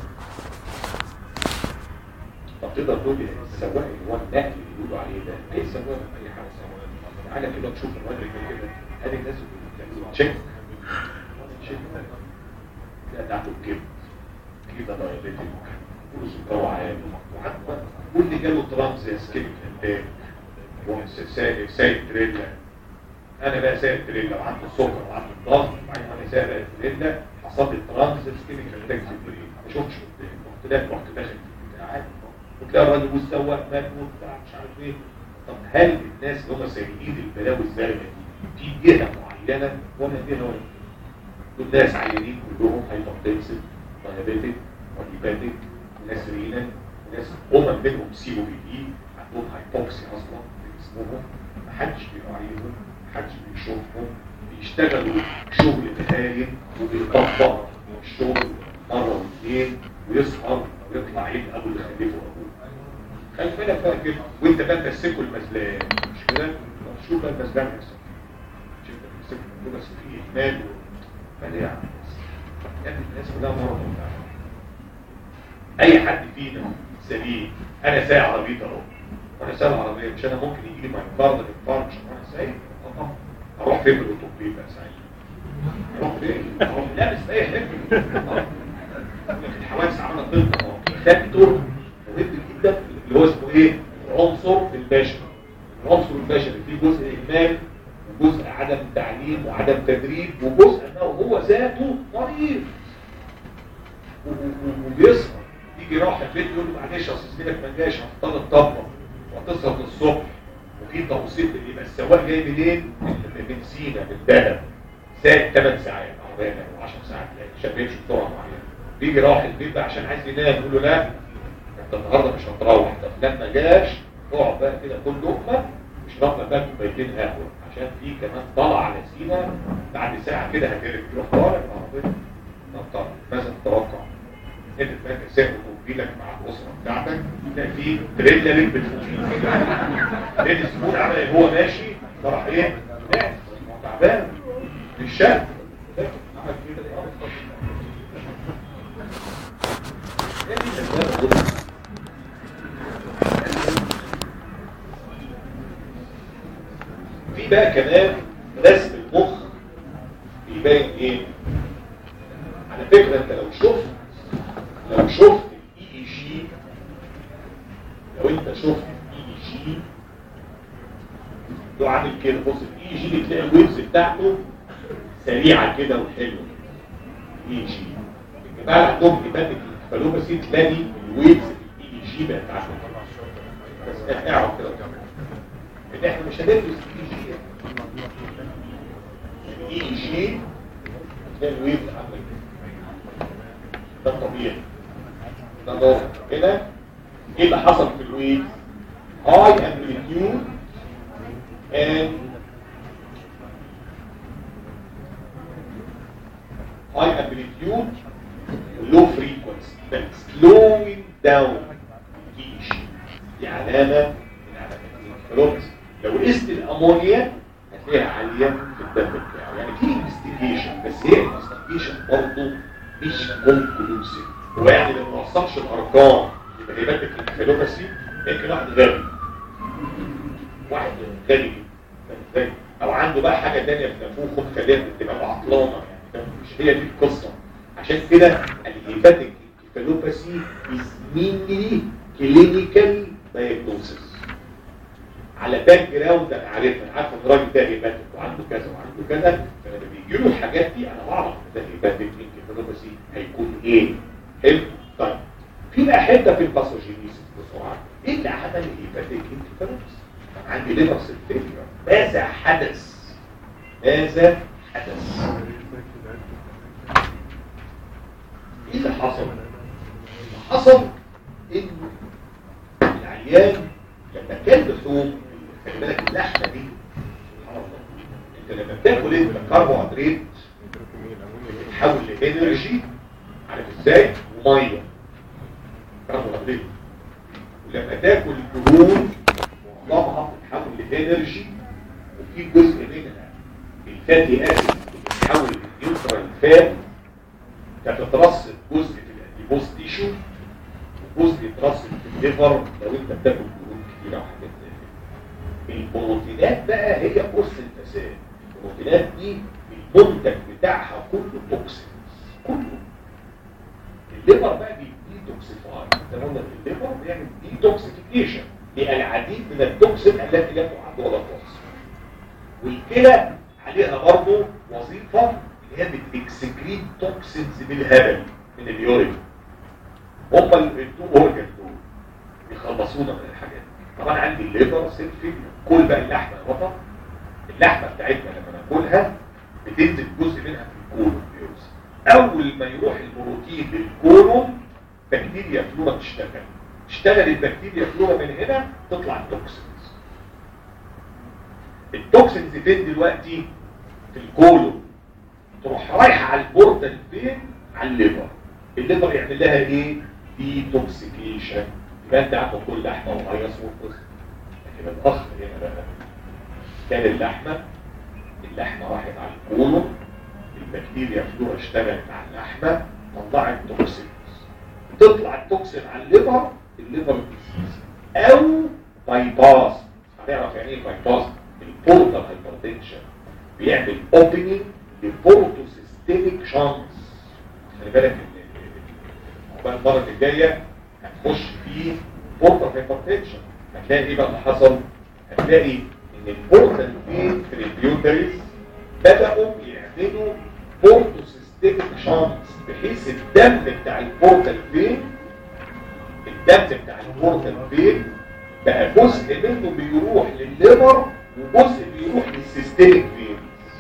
طب تقدر تقول لي السواق اللي هو النقل اللي بيقولوا عليه ده اي سواق اي حاجه سواق تعالى كده تشوف الراجل ده كده ادي الناس بتعملوا تشيك تشيك لا ده عنده كبد كده دايابيتك وسكره عالي وحتى واللي جاله ترانس يا سكيب انتاج سايق سايق تريلا انا بقى سايق تريلا وعنده سكر وعنده ضغط وبعدين انا سايق تريلا حصل لي ترانس سكيب انتاج في البريد ما شفتش قدامي رحت داخل رحت داخل في البتاع عادي وتلاقي الراجل والسواق مات وبتاع مش عارف ايه طب هل الناس اللي هم سايقين البلاوي الزرقاء دي في جهه معينه ولا جهه ولا دول ناس عيانين كلهم هايبرتنسيف دايابيتك وديباتيك وناس رينا وناس امم منهم سي او بي دي عندهم هايبوكسي اصلا في جسمهم محدش بيراعيهم محدش بيشوفهم بيشتغلوا شغل مهايم وبيطبق الشغل مره واثنين ويسهر ويطلع عيد ابو اللي خلفه ابوه خلي بالك بقى كده وانت بقى تمسكه المزلان مش كده؟ طب شوف بقى المزلان هيحصل شوف بقى تمسكه المزلان بس فيه اهمال فليه يا عم يعني الناس كلها مرضى اي حد فينا سليم انا سايق عربيتي اهو وانا سايق العربيه مش انا ممكن يجي لي مايكارد انفاركشن وانا سايق طبعا اروح فين بالاوتوبيل بقى ساعتها اروح فين اروح لابس اي حاجه لكن الحوادث عماله تطلع فاكتور مهم جدا اللي هو اسمه ايه العنصر البشري العنصر البشري فيه جزء اهمال وجزء عدم تعليم وعدم تدريب وجزء انه هو ذاته مريض و- و- وبيسهر يجي راح البيت يقول له معلش يا استاذ زميلك ما جاش هتضطر تطبق وهتسهر للصبح وفي توصيل يبقى السواق جاي منين؟ من سينا من دهب ساعة 8 ساعات او 10 ساعات عشان بيمشي بسرعه معينه بيجي راح البيت بقى عشان عايز ينام يقول له لا انت النهارده مش هتروح طب لما جاش اقعد بقى كده كل لقمه اشرب لك بقى كوبايتين قهوه عشان في كمان طلع على سينا بعد ساعه كده هتقلب تروح طالع العربيه طب طب ماذا تتوقع؟ انت فاكر ساعه لك مع الاسره بتاعتك تلاقي في تريلا لك بتفوتين لان الزبون عمل ايه هو ماشي راح ايه؟ نام هو تعبان مش شاب عمل كده آه، إيه دي الأسباب دول؟ في بقى كمان رسم المخ بيبين ايه على فكرة انت لو شفت لو شفت الاي اي جي لو انت شفت الاي اي جي لو عامل كده بص الاي جي بتلاقي الويفز بتاعته سريعة كده وحلوة الاي جي الجماعة اللي عندهم هيباتيك فالوباسي تلاقي الويفز في الاي جي بقت عاملة بس اعرف كده ان احنا مش هندرس الاي جي الاي جي تلاقي الويفز عاملة كده ده الطبيعي ده ضغط كده ايه اللي حصل في الويف هاي امبليتيود and high amplitude low frequency but slowing down each دي علامة من علامات الفلوكس لو قست الامونيا هتلاقيها عالية في الدم بتاعه يعني في انفستيجيشن بس هي انفستيجيشن برضه مش كونكلوسيف هو يعني لو ما وصلش الارقام يبقى هيبات الانفلوكسي يمكن واحد غبي واحد غبي جدا او عنده بقى حاجة تانية في نفوخه مخليها تبقى عطلانة يعني مش هي دي القصة عشان كده الهيباتيك انفلوباسي is mainly clinical diagnosis على باك جراوند انا عارفها انا عارف ان الراجل ده هيباتيك وعنده كذا وعنده كذا فلما بيجي له الحاجات دي انا بعرف ان ده هيباتيك انفلوباسي هيكون ايه حلو طيب في بقى حته في الباثوجينيسيس بسرعه ايه اللي عمل الهيباتيك انفلوباسي عندي ليفر سيل ماذا حدث ماذا حدث ايه اللي حصل اللي حصل انه العيان لما كان لحوم خلي بالك اللحمه دي سبحان الله انت لما بتاكل انت كربوهيدرات بتتحول لانرجي عارف ازاي وميه كربوهيدرات ولما تاكل دهون معظمها بتتحول لانرجي وفي جزء منها الفاتي اسيد بتتحول لنيوترال فات تترسب جزء في الاديبوز تيشو وجزء يترسب في الليفر لو انت بتاكل دهون كتير او حاجات زي كده البروتينات بقى هي قرص الفساد البروتينات دي المنتج بتاعها كله توكسينز كله الليفر بقى بيديتوكسيفاي زي ما قلنا الليفر بيعمل ديتوكسيفيكيشن للعديد من التوكسين التي لا تعد ولا تحصى والكلى عليها برضه وظيفه اللي هي بتكسكريت توكسينز بالهبل من اليورين هم التو اورجن دول بيخلصونا من الحاجات دي طبعا عندي الليفر سيلفي كل بقى اللحمه يا بطل اللحمه بتاعتنا لما ناكلها بتنزل جزء منها في الكولون بيوصل اول ما يروح البروتين للكولون بكتيريا فلورا تشتغل تشتغل البكتيريا فلورا من هنا تطلع التوكسينز التوكسينز فين دلوقتي في الكولون تروح رايحه على البوردل فين على الليفر الليفر يعمل لها ايه ديتوكسيكيشن يبقى انت عارف كل لحمه وميه وفرز لكن الاخ هنا بقى كان اللحمه اللحمه راحت على الكولون البكتيريا فلورا اشتغلت على اللحمه طلعت توكسينز تطلع التوكسين على الليفر الليفر ديزيز او بايباس هنعرف يعني ايه بايباس البورتال هايبرتنشن بيعمل اوبننج لبورتو سيستميك شانس خلي بالك عقبال المره الجايه هتخش في بورتال هايبرتنشن هتلاقي ايه بقى اللي حصل هتلاقي ان البورتال فين في البيوتريز بداوا يعملوا بورتو سيستميك شانس بحيث الدم بتاع البورتال فين الدم بتاع البورتال فين بقى جزء منه بيروح للليفر وجزء بيروح للسيستميك فين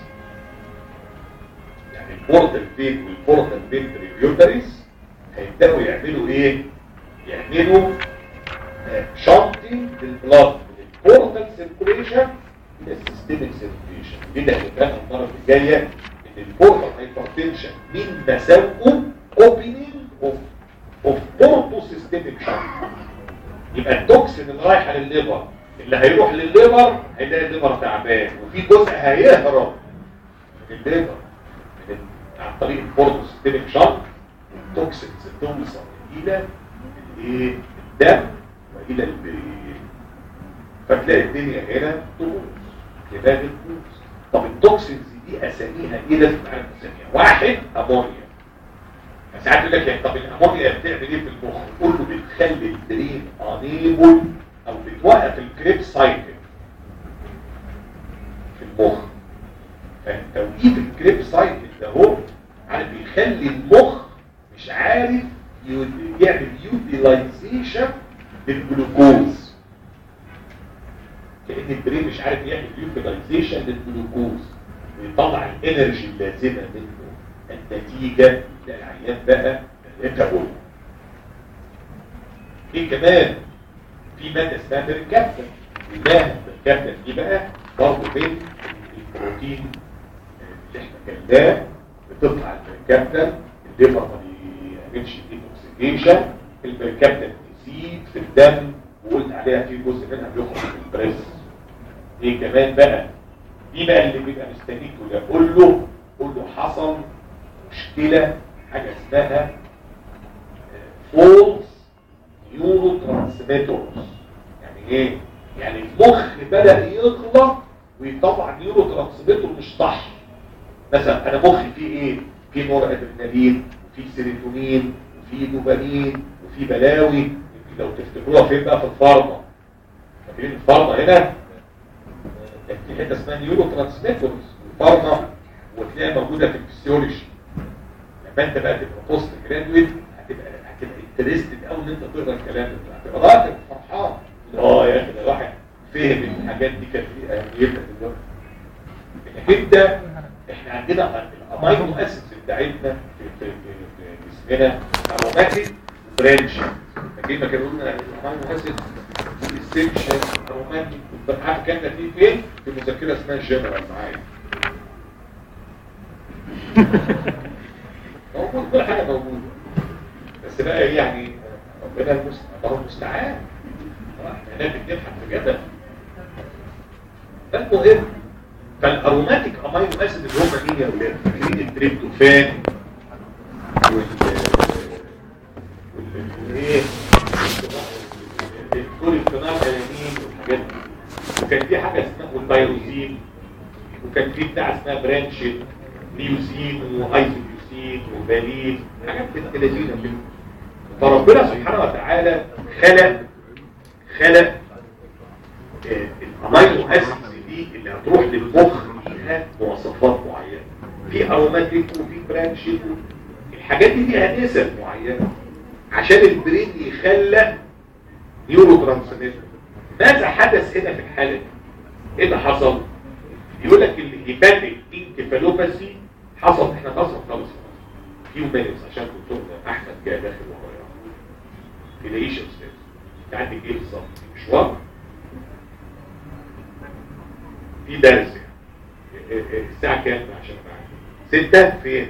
يعني البورتال فين والبورتال فين بريبيوتريز هيبداوا يعملوا ايه يعملوا شنطي للبلاد من البورتال سيركوليشن الى السيستميك سيركوليشن دي اللي هنبقى المره الجايه ان البورتال هايبرتنشن من مساوئه اوبننج اوف اوف بورتو سيستميك شنط يبقى التوكسين اللي رايحه للليفر اللي هيروح للليفر هيلاقي الليفر تعبان وفي جزء هيهرب من الليفر من ال- عن طريق البورتو سيستميك شنط التوكسينز توصل الى الايه الدم والى البرين فتلاقي الدنيا هنا تبوظ دماغ تبوظ طب التوكسينز دي اساميها ايه لازم نعرف اساميها واحد امونيا ساعات يقول لك يعني طب الامونيا بتعمل ايه في المخ كله بتخلي البرين انيبل او بتوقف الكريب سايكل في المخ فتوقيف الكريب سايكل ده هو عارف بيخلي المخ مش عارف يو- يعمل يوتيلايزيشن للجلوكوز كأن البرين مش عارف يعمل يوتيلايزيشن للجلوكوز ويطلع الانرجي اللازمه منه النتيجه للعيان بقى الانتابول في كمان في ماده اسمها ميركابتن الماده الميركابتن دي بقى برضه من البروتين اللي احنا كلناه بتطلع الميركابتن الليفر ما بيعملش ديتوكسيكيشن الميركابتن تزيد في الدم وقلت عليها في جزء منها بيخرج في البريس ايه كمان بقى دي بقى اللي بيبقى مستنيك ولا قول له قول له حصل مشكله حاجه اسمها فولس نيورو ترانسميترز يعني ايه يعني المخ بدا يغلط ويطلع نيورو ترانسميتر مش صح مثلا انا مخي فيه ايه في نور ادرينالين وفي سيروتونين وفي دوبامين وفي بلاوي لو تفتكروها فين بقى في الفارما فاكرين الفارما هنا كان في حته اسمها نيورو ترانسميترز الفارما وتلاقيها موجوده في الفسيولوجي لما انت بقى تبقى بوست جرادويت هتبقى هتبقى انترستد قوي ان انت تقرا الكلام ده هتبقى راكب فرحان اه يا اخي ده واحد فهم إن الحاجات دي كانت ليه اهميتها دلوقتي انك انت احنا عندنا الامينو اسيدز بتاعتنا في في في في جسمنا اروماتيك برانش فاكرين ما كانوا قلنا الامينو اسيد اسينشال اروماتيك عارف كان ده فيه فين في مذكره اسمها جنرال معايا موجود كل حاجه موجوده بس بقى ايه يعني ربنا المستعان الله المستعان احنا هناك بنضحك في جدل ده المهم فالاروماتيك امينو اسيد اللي هم مين يا ولاد فاكرين التريبتوفان وال وال ايه الكوليسترول الانين والحاجات دي وكان في حاجه اسمها والتيروزين وكان في بتاع اسمها برانشيت ليوزين وايزوليوزين وبالين حاجات بنت لذيذه كده فربنا سبحانه وتعالى خلق خلق آه، الامينو اسيدز دي اللي هتروح للمخ ليها مواصفات معينه في اروماتيك وفي برانشيت الحاجات دي ليها نسب معينه عشان البرين يخلق نيورو ترانسميتر ماذا حدث هنا في الحاله دي؟ ايه اللي حصل يقول لك الهيباتيك انكفالوباثي حصل احنا خلاص خالص فيو مينتس عشان دكتور احمد جاي داخل ورايا تلاقيش يا استاذ انت عندك ايه بالظبط مشوار في درس يعني. اه- اه- الساعه كام عشان ابقى عارف؟ ستة فين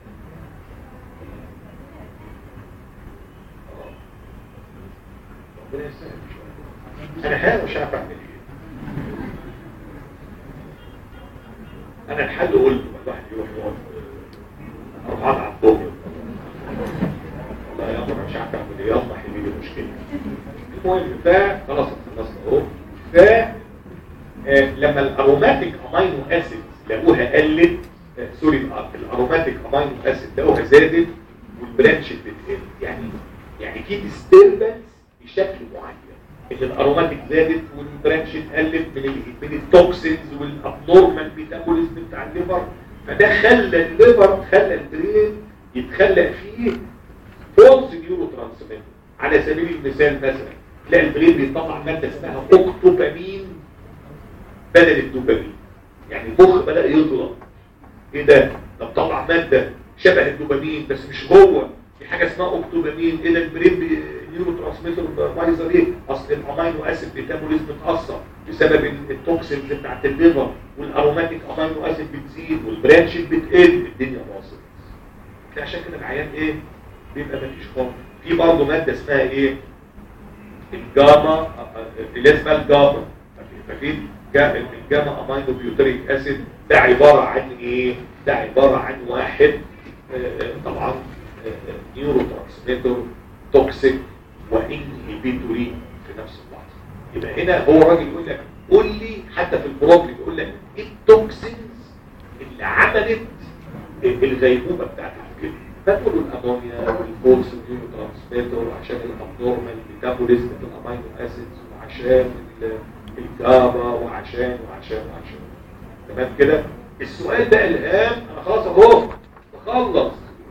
اه. ربنا يسهل شوية. انا حالي مش عارف اعمل ايه انا الحل قلت الواحد يروح يقعد اروح اقعد على الظهر والله يا امر مش عارف اعمل ايه يلا حل لي مشكله المهم ف خلاص خلصنا اهو ف آه، لما الاروماتيك امينو اسيد لقوها قلت آه، سوري آه، الاروماتيك امينو اسيد لقوها زادت والبرانش بتقل يعني يعني في ديستربنس بشكل معين ان الاروماتيك زادت والبرانش اتقلت من ال- من التوكسينز والابنورمال ميتابوليزم بتاع الليفر فده خلى الليفر خلى البرين يتخلق فيه فولز نيورو ترانسميتر على سبيل المثال مثلا تلاقي البرين بيطلع ماده اسمها اوكتوبامين بدل الدوبامين يعني المخ بدا يغلط ايه ده ده بطلع ماده شبه الدوبامين بس مش جوه في حاجه اسمها اوكتوبامين ايه ده البرين بي... النيورو ترانسميتر بايظه ليه؟ اصل الامينو اسيد ميتابوليزم اتاثر بسبب ال- التوكسينز بتاعت الليفر والاروماتيك امينو اسيد بتزيد والبرانش بتقل الدنيا باظت تلاقي عشان كده العيان ايه؟ بيبقى مفيش خالص في برضه ماده اسمها ايه؟ الجاما اللي اسمها الجاما فاكرين جا- الجاما امينو بيوتريك اسيد ده عباره عن ايه؟ ده عباره عن واحد آه، آه، طبعا نيورو ترانسميتر توكسيك وانهبيتوري في نفس اللحظه يبقى هنا هو الراجل يقول لك قول لي حتى في البروبلم يقول لك ايه التوكسينز اللي عملت الغيبوبه بتاعت الكلى فتقول الامونيا والفولس والنيورو ترانسميتر عشان الابنورمال ميتابوليزم في الامينو اسيدز وعشان ال- الجابا وعشان وعشان وعشان تمام كده السؤال بقى الهام انا خلاص اهو بخلص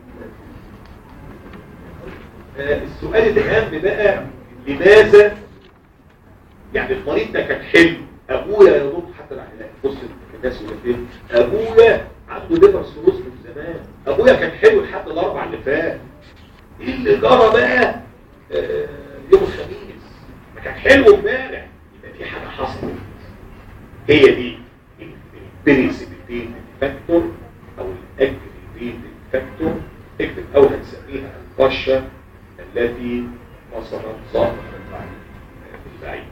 آه، السؤال الهام بقى لماذا يعني المريض ده كان حلو ابويا يا دكتور حتى راح يلاقي بص الناس يقول لك ايه ابويا عنده ليفر سيروز من زمان ابويا كان حلو لحد الاربع اللي فات ايه اللي جرى بقى آه، يوم الخميس ما كان حلو امبارح يبقى في حاجه حصلت هي دي البريسيبيتيت فاكتور او الاجريفيت فاكتور اكتب او هنسميها القشه التي وصلت ظهر البعيد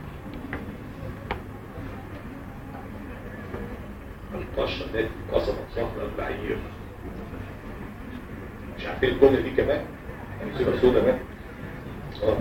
القشه التي وصلت ظهر البعير مش عارفين الجمله دي كمان هنسيبها سودا بقى آه.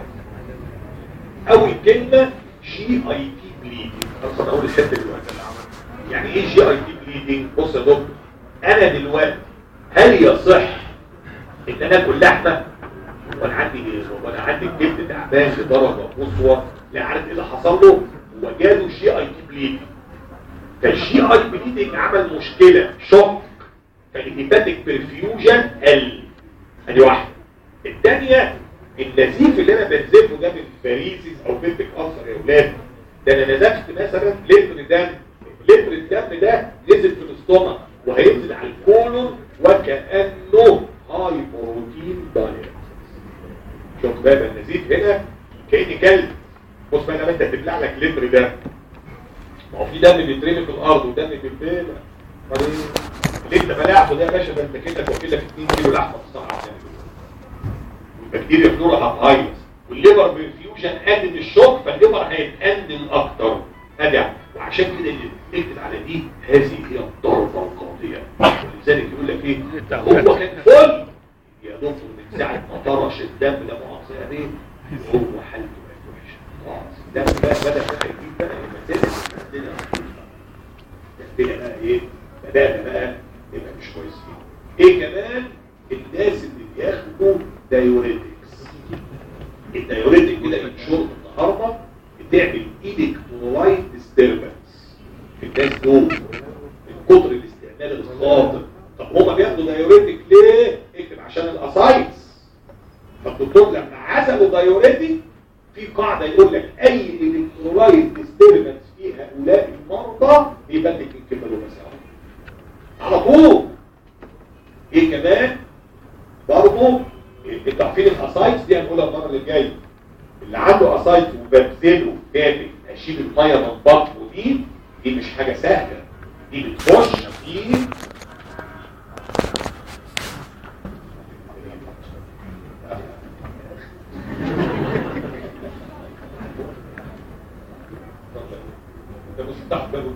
اول كلمه جي اي تي بليدنج اصلا اول الحته دلوقتي يعني ايه جي اي تي بليدنج بص يا دكتور انا دلوقتي هل يصح ان انا اكل لحمه وانا عندي وانا عندي الكبد تعبان لدرجه قصوى لا عارف ايه اللي حصل له وجاله جي اي تي بليدنج فالجي اي بليدنج عمل مشكله شوك فالهيباتيك برفيوجن قل ادي واحده الثانيه النزيف اللي انا بنزفه ده من فاريزيس او بنتك ألسر يا اولاد ده انا نزفت مثلا لتر دم لتر الدم ده نزل في الاستومك وهينزل على الكولون وكانه هاي بروتين دايت شوف بقى يبقى النزيف هنا كاني كلب بص بقى لما انت تبلع لك لتر دم ما هو في دم بيترمي في الارض ودم بيتبلع بعدين اللي انت بلاعه ده يا باشا ده انت كده واكل لك 2 كيلو لحمه في الصحراء عشان البكتيريا فلورا هتهيص والليفر بالفيوجن قلل الشوك فالليفر هيتقلل اكتر ادي وعشان كده اللي بتكتب على دي هذه هي الضربه القاضيه ولذلك يقول لك ايه ده هو كان فل يا دكتور من ساعه ما طرش الدم ده مؤاخذه يعني هو حالته بقت وحشه خلاص الدم بقى بدا بقى يجيب بقى المسائل عندنا عندنا بقى ايه بدانا بقى يبقى مش كويسين ايه كمان الناس اللي بياخدوا دايوريتكس الدايوريتك كده ينشر النهارده بتعمل ايدك نورايت ديستربنس في الناس دول من كتر الاستعمال الخاطئ طب هما بياخدوا دايوريتك ليه؟ اكتب عشان الاسايتس فالدكتور لما عزلوا دايوريتك في قاعده يقول لك اي الكترولايت ديستربنس في هؤلاء المرضى بيبدل انكفالوباثي على طول ايه كمان برضه انتوا عارفين الاسايتس دي هنقولها المره اللي جايه اللي عنده اسايتس وببذله جامد اشيل الميه من بطنه دي دي مش حاجه سهله دي بتخش في ده مش تحضر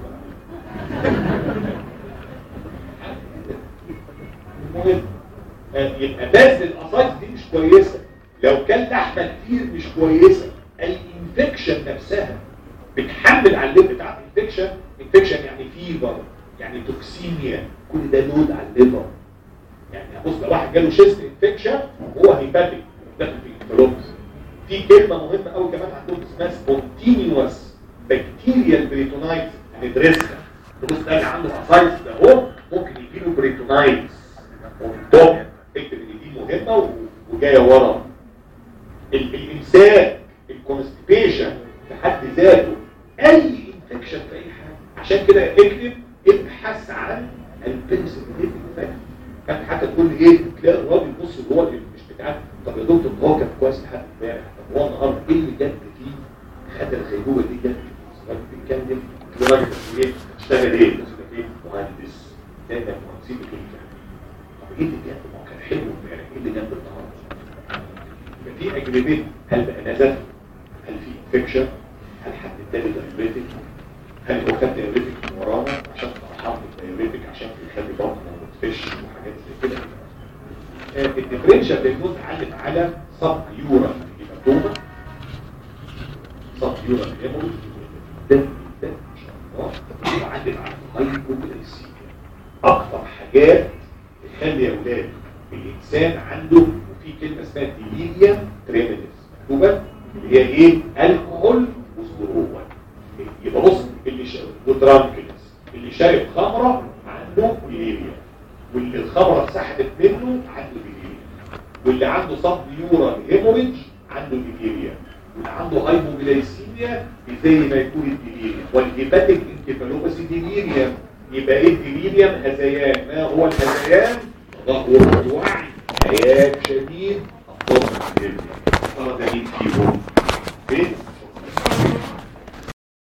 المهم آه، يبقى بس الاسايتس دي مش كويسه لو كان لحمه كتير مش كويسه الانفكشن نفسها بتحمل على الليفر بتاع الانفكشن انفكشن يعني فيبر يعني توكسيميا كل ده لود على الليفر يعني بص لو واحد جاله شيست انفكشن هو هيباتيك داخل في انفلوبس في كلمه مهمه قوي كمان عندهم اسمها سبونتينيوس بكتيريال بريتونايتس هندرسها تبص ده اللي عنده اسايتس ده هو ممكن يجيله بريتونايتس وبالضبط اكتب ان دي مهمه و- وجايه ورا ال- الامساك الكونستيبيشن في حد ذاته اي انفكشن في اي حاجه عشان كده اكتب ابحث عن البنسلين فانت حتى تقول ايه تلاقي الراجل بص اللي هو اللي مش بتاعك طب يا دكتور هو كان كويس لحد امبارح حتى الغيبوبه دي جت بتتكلم لدرجه ايه تشتغل ايه؟ تشتغل ايه؟ مهندس دايما مهندسين بتقول طب ايه اللي جنب ما هو كان حلو امبارح ايه اللي جنب النهارده؟ يبقى في اجريمنت هل بقى نزل؟ هل في انفكشن؟ هل حد اداني دايوريتك؟ هل هو خد دايوريتك من ورانا عشان فرحان بالدايوريتك عشان يخلي بطنه ما تفش وحاجات زي كده آه، الديفرنشال دايجنوز علم على سب يورال هيماتوما سب يورال هيموريج ده ده ان شاء الله وعلم على الهايبوجلايسيميا اكتر حاجات تخلي يا اولاد الانسان عنده وفي كلمه اسمها ديليريا تريمينس مكتوبه اللي هي ايه؟ الكحول وسترول يبقى بص اللي شارب ودرانكنس اللي شارب خمره عنده ديليريا واللي الخمره اتسحبت منه عنده ديليريا واللي عنده صب يورال هيموريج عنده ديليريا واللي عنده هايبوجلايسيميا زي ما يكون الديليريا والهيباتيك انكفالوباسي ديليريا يبقى ايه الديليريا هذيان ما هو الهذيان تدهور الوعي هياج شديد الضغط الديليريا ترى ده مين فيهم